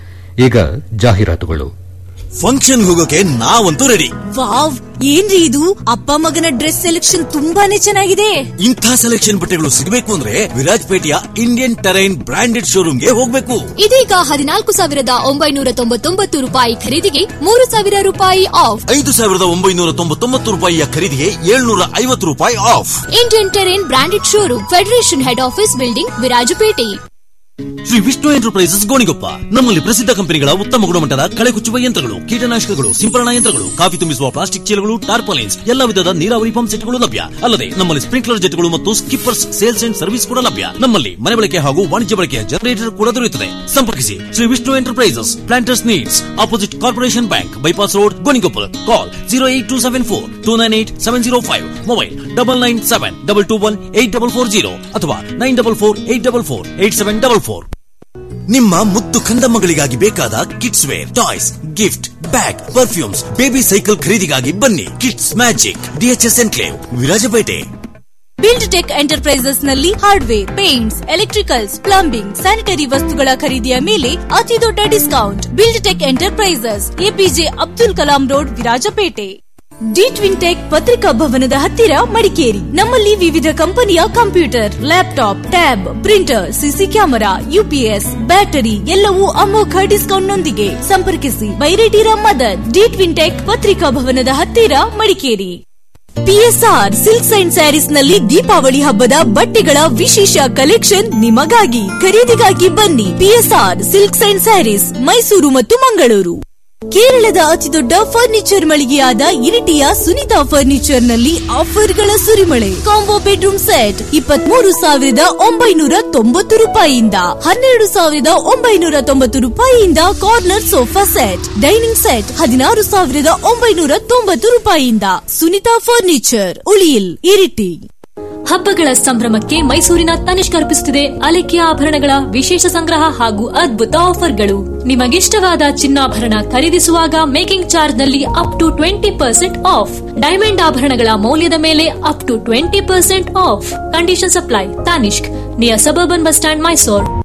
ಈಗ ಜಾಹೀರಾತುಗಳು ಫಂಕ್ಷನ್ ಹೋಗೋಕೆ ನಾವಂತೂ ರೆಡಿ ವಾವ್ ಏನ್ರಿ ಇದು ಅಪ್ಪ ಮಗನ ಡ್ರೆಸ್ ಸೆಲೆಕ್ಷನ್ ತುಂಬಾನೇ ಚೆನ್ನಾಗಿದೆ ಇಂಥ ಸೆಲೆಕ್ಷನ್ ಬಟ್ಟೆಗಳು ಸಿಗಬೇಕು ಅಂದ್ರೆ ವಿರಾಜ್ಪೇಟೆಯ ಇಂಡಿಯನ್ ಟೆರೈನ್ ಬ್ರಾಂಡೆಡ್ ಶೋರೂಮ್ಗೆ ಹೋಗ್ಬೇಕು ಇದೀಗ ಹದಿನಾಲ್ಕು ಸಾವಿರದ ಒಂಬೈನೂರ ತೊಂಬತ್ತೊಂಬತ್ತು ರೂಪಾಯಿ ಖರೀದಿಗೆ ಮೂರು ಸಾವಿರ ರೂಪಾಯಿ ಆಫ್ ಐದು ಸಾವಿರದ ಒಂಬೈನೂರ ತೊಂಬತ್ತೊಂಬತ್ತು ರೂಪಾಯಿಯ ಖರೀದಿಗೆ ಏಳ್ನೂರ ಐವತ್ತು ರೂಪಾಯಿ off Indian terrain branded showroom federation head office building Virajpet Shri Vishnu enterprises Gonikoppa ನಮ್ಮಲ್ಲಿ ಪ್ರಸಿದ್ಧ ಕಂಪನಿಗಳ ಉತ್ತಮ ಗುಣಮಟ್ಟದ ಕಳೆ ಕುಚ್ಚುವ ಯಂತ್ರಗಳು ಕೀಟನಾಶಕಗಳು ಸಿಂಪರಣಾ ಯಂತ್ರಗಳು ಕಾಫಿ ತುಂಬಿಸುವ ಪ್ಲಾಸ್ಟಿಕ್ ಚೀಲಗಳು ಟಾರ್ಪಾಲಿನ್ಸ್ ಎಲ್ಲ ವಿಧದ ನೀರಾವರಿ ಪಂಪ್ ಸೆಟ್ಗಳು ಲಭ್ಯ ಅಲ್ಲದೆ ನಮ್ಮಲ್ಲಿ ಸ್ಪ್ರಿಂಕ್ಲರ್ ಜೆಟ್ಗಳು ಮತ್ತು ಸ್ಕಿಪ್ಪರ್ಸ್ ಸೇಲ್ಸ್ ಅಂಡ್ ಸರ್ವಿಸ್ ಕೂಡ ಲಭ್ಯ ನಮ್ಮಲ್ಲಿ ಮನೆ ಬಳಕೆ ಹಾಗೂ ವಾಣಿಜ್ಯ ಬಳಕೆಯ ಜನರೇಟರ್ ಕೂಡ ದೊರೆಯುತ್ತದೆ ಸಂಪರ್ಕಿಸಿ Shri Vishnu enterprises planters needs opposite corporation bank bypass road Gonikoppal call zero eight two seven four two nine eight seven zero five mobile double nine seven double two one eight double four zero ಅಥವಾ nine double four eight double four eight seven double four ನಿಮ್ಮ ಮುದ್ದು ಕಂದಮ್ಮಗಳಿಗಾಗಿ ಬೇಕಾದ kids wear toys gift bag perfumes baby cycle ಖರೀದಿಗಾಗಿ ಬನ್ನಿ kids magic DHS enclave Virajpet build tech enterprises ನಲ್ಲಿ hardware paints electricals plumbing sanitary ವಸ್ತುಗಳ ಖರೀದಿಯ ಮೇಲೆ ಅತಿ ದೊಡ್ಡ discount build tech enterprises APJ Abdul Kalam road Virajpet D twin tech ಪತ್ರಿಕಾ ಭವನದ ಹತ್ತಿರ ಮಡಿಕೇರಿ ನಮ್ಮಲ್ಲಿ ವಿವಿಧ ಕಂಪನಿಯ computer laptop tab printer CC camera UPS battery ಎಲ್ಲವೂ ಅಮೋಘ ಡಿಸ್ಕೌಂಟ್ ನೊಂದಿಗೆ ಸಂಪರ್ಕಿಸಿ Bairetira Madan D twin tech ಪತ್ರಿಕಾ ಭವನದ ಹತ್ತಿರ Madikeri PSR silks and sarees ನಲ್ಲಿ ದೀಪಾವಳಿ ಹಬ್ಬದ ಬಟ್ಟೆಗಳ ವಿಶೇಷ ಕಲೆಕ್ಷನ್ ನಿಮಗಾಗಿ ಖರೀದಿಗಾಗಿ ಬನ್ನಿ PSR silks and sarees Mysuru ಮತ್ತು ಮಂಗಳೂರು ಕೇರಳದ ಅತಿದೊಡ್ಡ ಫರ್ನಿಚರ್ ಮಳಿಗೆಯಾದ ಇರಿಟಿಯ ಸುನಿತಾ ಫರ್ನಿಚರ್ ನಲ್ಲಿ ಆಫರ್ಗಳ ಸುರಿಮಳೆ ಕಾಂಬೋ ಬೆಡ್ರೂಮ್ ಸೆಟ್ ಇಪ್ಪತ್ಮೂರು ಸಾವಿರದ ಒಂಬೈನೂರ ತೊಂಬತ್ತು ರೂಪಾಯಿಯಿಂದ ಹನ್ನೆರಡು ಸಾವಿರದ ಒಂಬೈನೂರ ತೊಂಬತ್ತು ರೂಪಾಯಿಯಿಂದ corner sofa set dining set ಹದಿನಾರು ಸಾವಿರದ ಒಂಬೈನೂರ ತೊಂಬತ್ತು ರೂಪಾಯಿಯಿಂದ ಸುನಿತಾ ಫರ್ನಿಚರ್ ಉಳಿಯಿಲ್ ಇರಿಟಿ ಹಬ್ಬಗಳ ಸಂಭ್ರಮಕ್ಕೆ ಮೈಸೂರಿನ ತನಿಷ್ಕ್ ಅರ್ಪಿಸುತ್ತಿದೆ ಅಲೆಕ್ಯ ಆಭರಣಗಳ ವಿಶೇಷ ಸಂಗ್ರಹ ಹಾಗೂ ಅದ್ಭುತ ಆಫರ್ಗಳು ನಿಮಗಿಷ್ಟವಾದ ಚಿನ್ನಾಭರಣ ಖರೀದಿಸುವಾಗ ಮೇಕಿಂಗ್ ಚಾರ್ಜ್ ನಲ್ಲಿ up to twenty percent off diamond ಆಭರಣಗಳ ಮೌಲ್ಯದ ಮೇಲೆ up to twenty percent off condition supply Tanishq near suburban bus stand Mysore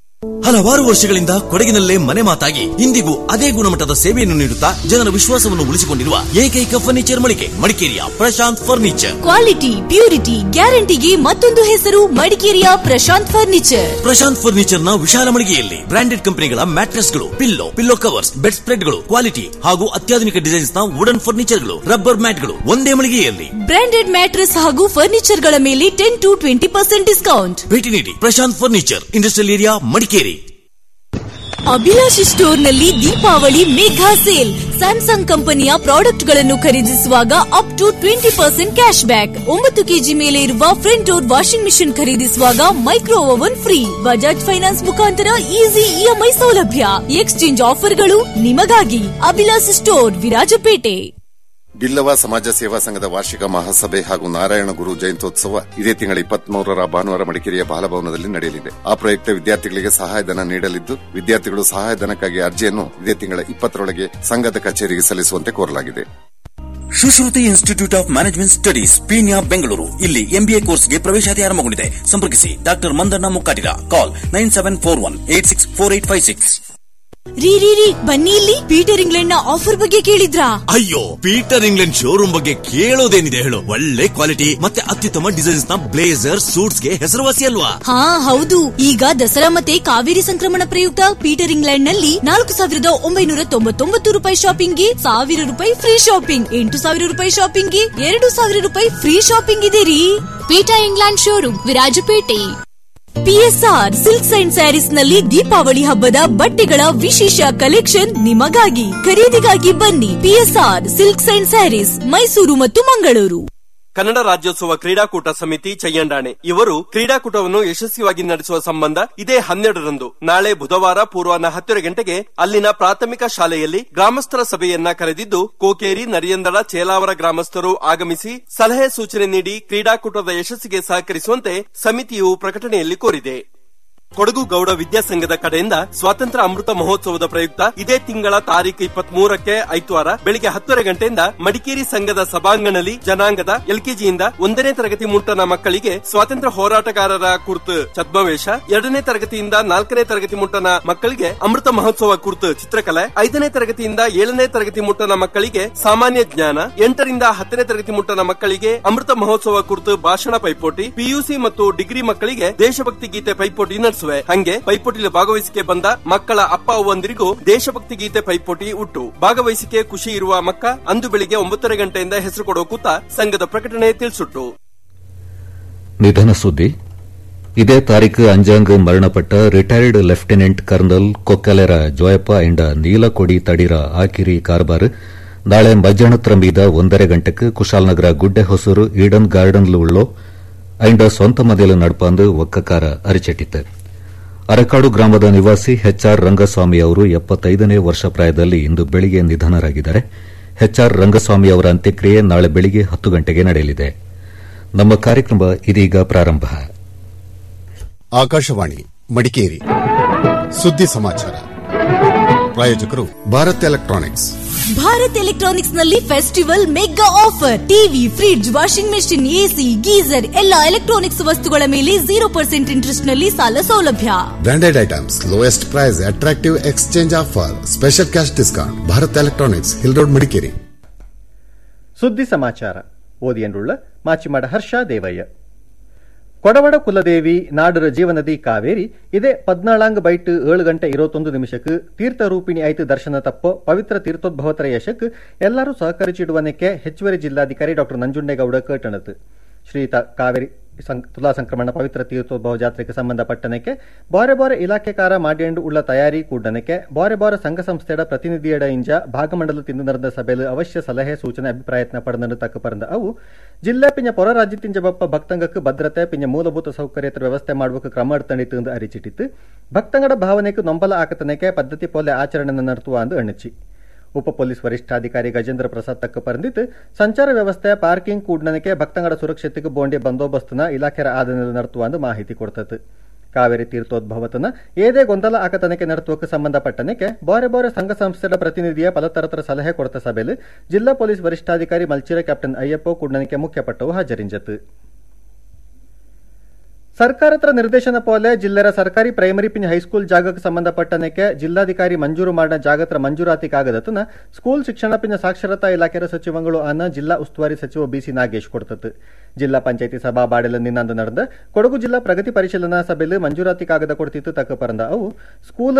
ಹಲವಾರು ವರ್ಷಗಳಿಂದ ಕೊಡಗಿನಲ್ಲೇ ಮನೆ ಮಾತಾಗಿ ಇಂದಿಗೂ ಅದೇ ಗುಣಮಟ್ಟದ ಸೇವೆಯನ್ನು ನೀಡುತ್ತಾ ಜನರ ವಿಶ್ವಾಸವನ್ನು ಉಳಿಸಿಕೊಂಡಿರುವ ಏಕೈಕ ಫರ್ನಿಚರ್ ಮಳಿಗೆ ಮಡಿಕೇರಿಯ ಪ್ರಶಾಂತ್ ಫರ್ನಿಚರ್ ಕ್ವಾಲಿಟಿ ಪ್ಯೂರಿಟಿ ಗ್ಯಾರಂಟಿಗೆ ಮತ್ತೊಂದು ಹೆಸರು ಮಡಿಕೇರಿಯ ಪ್ರಶಾಂತ್ ಫರ್ನಿಚರ್ ಪ್ರಶಾಂತ್ ಫರ್ನಿಚರ್ ನ ವಿಶಾಲ ಮಳಿಗೆಯಲ್ಲಿ ಬ್ರಾಂಡೆಡ್ ಕಂಪನಿಗಳ ಮ್ಯಾಟ್ರೆಸ್ಗಳು ಪಿಲ್ಲೋ ಪಿಲ್ಲೋ ಕವರ್ಸ್ ಬೆಡ್ ಸ್ಪ್ರೆಡ್ಗಳು ಕ್ವಾಲಿಟಿ ಹಾಗೂ ಅತ್ಯಾಧುನಿಕ ಡಿಸೈನ್ಸ್ ನ ವುಡನ್ ಫರ್ನಿಚರ್ಗಳು ರಬ್ಬರ್ ಮ್ಯಾಟ್ಗಳು ಒಂದೇ ಮಳಿಗೆಯಲ್ಲಿ ಬ್ರಾಂಡೆಡ್ ಮ್ಯಾಟ್ರೆಸ್ ಹಾಗೂ ಫರ್ನಿಚರ್ಗಳ ಮೇಲೆ ten to twenty percent discount ಭೇಟಿ ನೀಡಿ Prashanth furniture industrial area Madikeri Abhilashi ಸ್ಟೋರ್ನಲ್ಲಿ ದೀಪಾವಳಿ ಮೆಗಾ ಸೇಲ್ ಸ್ಯಾಮ್ಸಂಗ್ ಕಂಪನಿಯ ಪ್ರಾಡಕ್ಟ್ಗಳನ್ನು ಖರೀದಿಸುವಾಗ up to twenty percent cash back ಒಂಬತ್ತು ಕೆಜಿ ಮೇಲೆ ಇರುವ ಫ್ರಂಟ್ ಡೋರ್ ವಾಷಿಂಗ್ ಮಿಷಿನ್ ಖರೀದಿಸುವಾಗ micro oven free Bajaj finance ಮುಖಾಂತರ ಈಸಿ ಇಎಂಐ ಸೌಲಭ್ಯ ಎಕ್ಸ್ಚೇಂಜ್ ಆಫರ್ಗಳು ನಿಮಗಾಗಿ ಅಭಿಲಾಷಿ ಸ್ಟೋರ್ ವಿರಾಜಪೇಟೆ ಬಿಲ್ಲವ ಸಮಾಜ ಸೇವಾ ಸಂಘದ ವಾರ್ಷಿಕ ಮಹಾಸಭೆ ಹಾಗೂ ನಾರಾಯಣ ಗುರು ಜಯಂತ್ಯೋತ್ಸವ ಇದೇ ತಿಂಗಳ ಇಪ್ಪತ್ಮೂರರ ಭಾನುವಾರ ಮಡಿಕೇರಿಯ ಬಾಲಭವನದಲ್ಲಿ ನಡೆಯಲಿದೆ ಆ ಪ್ರಯುಕ್ತ ವಿದ್ಯಾರ್ಥಿಗಳಿಗೆ ಸಹಾಯಧನ ನೀಡಲಿದ್ದು ವಿದ್ಯಾರ್ಥಿಗಳು ಸಹಾಯಧನಕ್ಕಾಗಿ ಅರ್ಜಿಯನ್ನು ಇದೇ ತಿಂಗಳ ಇಪ್ಪತ್ತರೊಳಗೆ ಸಂಘದ ಕಚೇರಿಗೆ ಸಲ್ಲಿಸುವಂತೆ ಕೋರಲಾಗಿದೆ Sushruti institute of management studies Peenya Bengaluru ಇಲ್ಲಿ ಎಂಬಿಎ ಕೋರ್ಸ್ಗೆ ಪ್ರವೇಶಾತಿ ಆರಂಭಗೊಂಡಿದೆ ಸಂಪರ್ಕಿಸಿ doctor Mandanna Mukkatira call nine seven four one eight six four eight five six ರೀ ರೀ ರೀ ಬನ್ನಿ ಇಲ್ಲಿ ಪೀಟರ್ ಇಂಗ್ಲೆಂಡ್ ನ ಆಫರ್ ಬಗ್ಗೆ ಕೇಳಿದ್ರಾ ಅಯ್ಯೋ ಪೀಟರ್ ಇಂಗ್ಲೆಂಡ್ ಶೋರೂಮ್ ಬಗ್ಗೆ ಕೇಳೋದೇನಿದೆ ಹೇಳು ಒಳ್ಳೆ ಕ್ವಾಲಿಟಿ ಮತ್ತೆ ಅತ್ಯುತ್ತಮ ಡಿಸೈನ್ಸ್ ನ ಬ್ಲೇಸರ್ ಸೂಟ್ಸ್ ಗೆ ಹೆಸರುವಾಸಿ ಅಲ್ವಾ ಹಾ ಹೌದು ಈಗ ದಸರಾ ಮತ್ತೆ ಕಾವೇರಿ ಸಂಕ್ರಮಣ ಪ್ರಯುಕ್ತ ಪೀಟರ್ ಇಂಗ್ಲೆಂಡ್ ನಲ್ಲಿ ನಾಲ್ಕು ಸಾವಿರದ ಒಂಬೈನೂರ ತೊಂಬತ್ತೊಂಬತ್ತು ರೂಪಾಯಿ ಶಾಪಿಂಗ್ಗೆ ಸಾವಿರ ರೂಪಾಯಿ ಫ್ರೀ ಶಾಪಿಂಗ್ ಎಂಟು ಸಾವಿರ ರೂಪಾಯಿ ಶಾಪಿಂಗ್ಗೆ ಎರಡು ಸಾವಿರ ರೂಪಾಯಿ ಫ್ರೀ ಶಾಪಿಂಗ್ ಇದೆ ರೀ Peter England showroom Virajpet PSR silks and sarees ನಲ್ಲಿ ದೀಪಾವಳಿ ಹಬ್ಬದ ಬಟ್ಟೆಗಳ ವಿಶೇಷ ಕಲೆಕ್ಷನ್ ನಿಮಗಾಗಿ ಖರೀದಿಗಾಗಿ ಬನ್ನಿ PSR silks and sarees Mysuru ಮತ್ತು ಮಂಗಳೂರು ಕನ್ನಡ ರಾಜ್ಯೋತ್ಸವ ಕ್ರೀಡಾಕೂಟ ಸಮಿತಿ ಚಯ್ಯಂಡಾಣೆ ಇವರು ಕ್ರೀಡಾಕೂಟವನ್ನು ಯಶಸ್ವಿಯಾಗಿ ನಡೆಸುವ ಸಂಬಂಧ ಇದೇ ಹನ್ನೆರಡರಂದು ನಾಳೆ ಬುಧವಾರ ಪೂರ್ವಾಹ್ನ ಹತ್ತರ ಗಂಟೆಗೆ ಅಲ್ಲಿನ ಪ್ರಾಥಮಿಕ ಶಾಲೆಯಲ್ಲಿ ಗ್ರಾಮಸ್ಥರ ಸಭೆಯನ್ನ ಕರೆದಿದ್ದು ಕೋಕೇರಿ ನರಿಯಂದಳ ಚೇಲಾವರ ಗ್ರಾಮಸ್ಥರು ಆಗಮಿಸಿ ಸಲಹೆ ಸೂಚನೆ ನೀಡಿ ಕ್ರೀಡಾಕೂಟದ ಯಶಸ್ಸಿಗೆ ಸಹಕರಿಸುವಂತೆ ಸಮಿತಿಯು ಪ್ರಕಟಣೆಯಲ್ಲಿ ಕೋರಿದೆ ಕೊಡಗು ಗೌಡ ವಿದ್ಯಾಸಂಘದ ಕಡೆಯಿಂದ ಸ್ವಾತಂತ್ರ್ಯ ಅಮೃತ ಮಹೋತ್ಸವದ ಪ್ರಯುಕ್ತ ಇದೇ ತಿಂಗಳ ತಾರೀಕು ಇಪ್ಪತ್ತ್ ಮೂರಕ್ಕೆ ಐತವಾರ ಬೆಳಿಗ್ಗೆ ಹತ್ತುವರೆ ಗಂಟೆಯಿಂದ ಮಡಿಕೇರಿ ಸಂಘದ ಸಭಾಂಗಣದಲ್ಲಿ ಜನಾಂಗದ ಎಲ್ಕೆಜಿಯಿಂದ ಒಂದನೇ ತರಗತಿ ಮುಟ್ಟನ ಮಕ್ಕಳಿಗೆ ಸ್ವಾತಂತ್ರ್ಯ ಹೋರಾಟಗಾರರ ಕುರಿತು ಛದ್ಮವೇಶ ಎರಡನೇ ತರಗತಿಯಿಂದ ನಾಲ್ಕನೇ ತರಗತಿ ಮುಟ್ಟನ ಮಕ್ಕಳಿಗೆ ಅಮೃತ ಮಹೋತ್ಸವ ಕುರಿತು ಚಿತ್ರಕಲೆ ಐದನೇ ತರಗತಿಯಿಂದ ಏಳನೇ ತರಗತಿ ಮುಟ್ಟನ ಮಕ್ಕಳಿಗೆ ಸಾಮಾನ್ಯ ಜ್ಞಾನ ಎಂಟರಿಂದ ಹತ್ತನೇ ತರಗತಿ ಮುಟ್ಟನ ಮಕ್ಕಳಿಗೆ ಅಮೃತ ಮಹೋತ್ಸವ ಕುರಿತು ಭಾಷಣ ಪೈಪೋಟಿ ಪಿಯುಸಿ ಮತ್ತು ಡಿಗ್ರಿ ಮಕ್ಕಳಿಗೆ ದೇಶಭಕ್ತಿ ಗೀತೆ ಪೈಪೋಟಿ ನಡೆಸುವೆ ಹಂಗೆ ಪೈಪೋಟಿಯಲ್ಲಿ ಭಾಗವಹಿಸಿಕೆ ಬಂದ ಮಕ್ಕಳ ಅಪ್ಪ ಅವ್ವಂದಿರಿಗೂ ದೇಶಭಕ್ತಿ ಗೀತೆ ಪೈಪೋಟಿ ಉಟ್ಟು ಭಾಗವಹಿಸಿಕೆ ಖುಷಿ ಇರುವ ಮಕ್ಕ ಅಂದು ಬೆಳಿಗ್ಗೆ ಒಂಬತ್ತரை ಗಂಟೆಯಿಂದ ಹೆಸರು ಕೊಡೋ ಕೂತ ಸಂಘದ ಪ್ರಕಟಣೆ ತಿಳಿಸುಟ್ಟು ನಿಧನ ಸುದ್ದಿ ಇದೇ ತಾರೀಕು ಅಂಜಾಂಗ್ ಮರಣಪಟ್ಟ retired lieutenant colonel Kokkalera Joyappa ಎಂಡ ನೀಲಕೊಡಿ ತಡಿರ ಆಕಿರಿ ಕಾರ್ಬಾರ್ ನಾಳೆ ಮಧ್ಯಾಹ್ನತ್ರ ಮೀದ ಒಂದரை ಗಂಟೆಗೆ ಕುಶಾಲನಗರ ಗುಡ್ಡೆ ಹೊಸೂರು ಈಡನ್ ಗಾರ್ಡನ್ಲು ಉಳ್ಳೋ ಐಂಡ ಸ್ವಂತ ಮನೆಯಲ್ಲಿ ನಡ್ಪಂದು ಒಕ್ಕಕಾರ ಅರಿಚೆಟ್ಟಿತ್ತು ಅರಕಾಡು ಗ್ರಾಮದ ನಿವಾಸಿ ಎಚ್ಆರ್ ರಂಗಸ್ವಾಮಿ ಅವರು ಎಪ್ಪತ್ತೈದನೇ ವರ್ಷ ಪ್ರಾಯದಲ್ಲಿ ಇಂದು ಬೆಳಿಗ್ಗೆ ನಿಧನರಾಗಿದ್ದಾರೆ ಎಚ್ಆರ್ ರಂಗಸ್ವಾಮಿ ಅವರ ಅಂತ್ಯಕ್ರಿಯೆ ನಾಳೆ ಬೆಳಿಗ್ಗೆ ಹತ್ತು ಗಂಟೆಗೆ ನಡೆಯಲಿದೆ ನಮ್ಮ ಕಾರ್ಯಕ್ರಮ ಇದೀಗ ಪ್ರಾರಂಭ ಆಕಾಶವಾಣಿ ಮಡಿಕೇರಿ ಸುದ್ದಿ ಸಮಾಚಾರ ಪ್ರಾಯೋಜಕರು ಭಾರತ್ ಎಲೆಕ್ಟ್ರಾನಿಕ್ಸ್ ಭಾರತ್ ಎಲೆಕ್ಟ್ರಾನಿಕ್ಸ್ ನಲ್ಲಿ festival mega offer TV fridge washing machine AC geyser ಎಲ್ಲಾ ಎಲೆಕ್ಟ್ರಾನಿಕ್ಸ್ ವಸ್ತುಗಳ ಮೇಲೆ ಜೀರೋ ಪರ್ಸೆಂಟ್ ಇಂಟ್ರೆಸ್ಟ್ ನಲ್ಲಿ ಸಾಲ ಸೌಲಭ್ಯ branded items lowest price attractive exchange offer special cash discount Bharat electronics hill road Madikeri ಸುದ್ದಿ ಸಮಾಚಾರ ಓದಿಯನ್ರುಳ್ಳ ಮಾಚಿಮಾಡ ಹರ್ಷ ದೇವಯ್ಯ ಕೊಡವಡ ಕುಲದೇವಿ ನಾಡರ ಜೀವನದಿ ಕಾವೇರಿ ಇದೇ ಪದ್ನಾಳಾಂಗ್ ಬೈಟ್ ಏಳು ಗಂಟೆ ಇರೋತೊಂದು ನಿಮಿಷಕ್ಕೆ ತೀರ್ಥರೂಪಿಣಿ ಐತು ದರ್ಶನ ತಪ್ಪೋ ಪವಿತ್ರ ತೀರ್ಥೋದ್ಭವತರ ಯಶಕ್ ಎಲ್ಲರೂ ಸಹಕರಿಸಿಡುವನಕ್ಕೆ ಹೆಚ್ಚುವರಿ ಜಿಲ್ಲಾಧಿಕಾರಿ ಡಾ ನಂಜುಂಡೇಗೌಡ ಕೇಟಣತ್ ಶ್ರೀತ ಕಾವೇರಿ ಸಂ- ತುಲಾ ಸಂಕ್ರಮಣ ಪವಿತ್ರ ತೀರ್ಥೋದ್ಭವ ಜಾತ್ರೆಗೆ ಸಂಬಂಧಪಟ್ಟನಕ್ಕೆ ಬಾರೆ ಬಾರೆ ಇಲಾಖೆಕಾರ ಮಾಡಿಯಂಡು ಉಳ್ಳ ತಯಾರಿ ಕೂಡನಕ್ಕೆ ಬಾರೆ ಬಾರೆ ಸಂಘ ಸಂಸ್ಥೆಡ ಪ್ರತಿನಿಧಿಯಡ ಇಂಜ ಭಾಗಮಂಡಲ ತಿಂದು ನಡೆದ ಸಭೆಲು ಅವಶ್ಯ ಸಲಹೆ ಸೂಚನೆ ಅಭಿಪ್ರಾಯತ್ನ ಪಡೆದನು ತಕ್ಕ ಪರಂದ ಅವು ಜಿಲ್ಲೆ ಪಿಂಜ ಪೊರ ರಾಜ್ಯ ತಿಂಜ ಬಪ್ಪ ಭಕ್ತಂಗಕ್ಕೆ ಭದ್ರತೆ ಪಿಂಜ ಮೂಲಭೂತ ಸೌಕರ್ಯದ ವ್ಯವಸ್ಥೆ ಮಾಡುವಕ್ಕೆ ಕ್ರಮ ಎಡ್ತಣಿತು ಎಂದು ಅರಿಚಿಟ್ಟಿತ್ತು ಭಕ್ತಂಗಡ ಭಾವನೆಗೆ ನೊಂಬಲ ಆಕತನಕ್ಕೆ ಪದ್ಧತಿ ಪೋಲೆ ಆಚರಣೆ ನಡೆಸುವ ಅಂದು ಅಣಿಚಿ ಉಪ ಪೊಲೀಸ್ ವರಿಷ್ಠಾಧಿಕಾರಿ ಗಜೇಂದ್ರ ಪ್ರಸಾದ್ ತಕ್ಕ ಪರಂದಿತ್ತು ಸಂಚಾರ ವ್ಯವಸ್ಥೆ ಪಾರ್ಕಿಂಗ್ ಕೂಡ್ನನಕ್ಕೆ ಭಕ್ತಂಗಡ ಸುರಕ್ಷತೆಗೆ ಬೋಂಡಿ ಬಂದೋಬಸ್ತನ ಇಲಾಖೆರ ಆಧೀನದ ನಡೆಸುವ ಅಂದು ಮಾಹಿತಿ ಕೊಡ್ತತ್ತು ಕಾವೇರಿ ತೀರ್ಥೋದ್ಭವತನ ಏದೇ ಗೊಂದಲ ಆಕತನಕ್ಕೆ ನಡೆಸುವಕ್ಕೆ ಸಂಬಂಧಪಟ್ಟನಕ್ಕೆ ಬಾರೆ ಬಾರೆ ಸಂಘ ಸಂಸ್ಥೆಗಳ ಪ್ರತಿನಿಧಿಯ ಪಲತರತರ ಸಲಹೆ ಕೊಡ್ತ ಸಭೆಯಲ್ಲಿ ಜಿಲ್ಲಾ ಪೊಲೀಸ್ ವರಿಷ್ಠಾಧಿಕಾರಿ ಮಲ್ಚಿರ ಕ್ಯಾಪ್ಟನ್ ಅಯ್ಯಪ್ಪ ಕೂಡ್ನನಿಕೆ ಮುಖ್ಯಪಟ್ಟವು ಹಾಜರಿಂಜತ್ತು ಸರ್ಕಾರತ್ರ ನಿರ್ದೇಶನ ಪೋಲೆ ಜಿಲ್ಲೆರ ಸರ್ಕಾರಿ ಪ್ರೈಮರಿ ಪಿಂಜ ಹೈಸ್ಕೂಲ್ ಜಾಗಕ್ಕೆ ಸಂಬಂಧಪಟ್ಟನಕ್ಕೆ ಜಿಲ್ಲಾಧಿಕಾರಿ ಮಂಜೂರು ಮಾಡಿದ ಜಾಗತ್ರ ಮಂಜೂರಾತಿ ಕಾಗದತನ ಸ್ಕೂಲ್ ಶಿಕ್ಷಣ ಪಿಂಜ ಸಾಕ್ಷರತಾ ಇಲಾಖೆಯ ಸಚಿವಗಳು ಅನ್ನ ಜಿಲ್ಲಾ ಉಸ್ತುವಾರಿ ಸಚಿವ ಬಿಸಿ ನಾಗೇಶ್ ಕೊಡ್ತತ್ತು ಜಿಲ್ಲಾ ಪಂಚಾಯತಿ ಸಭಾ ಬಾಡೆಲ ನಿನ್ನಂದು ನಡೆದ ಕೊಡಗು ಜಿಲ್ಲಾ ಪ್ರಗತಿ ಪರಿಶೀಲನಾ ಸಭೆಯಲ್ಲಿ ಮಂಜೂರಾತಿ ಕಾಗದ ಕೊಡ್ತಿತ್ತು ತಕ್ಕ ಪರಂದ ಅವು ಸ್ಕೂಲ್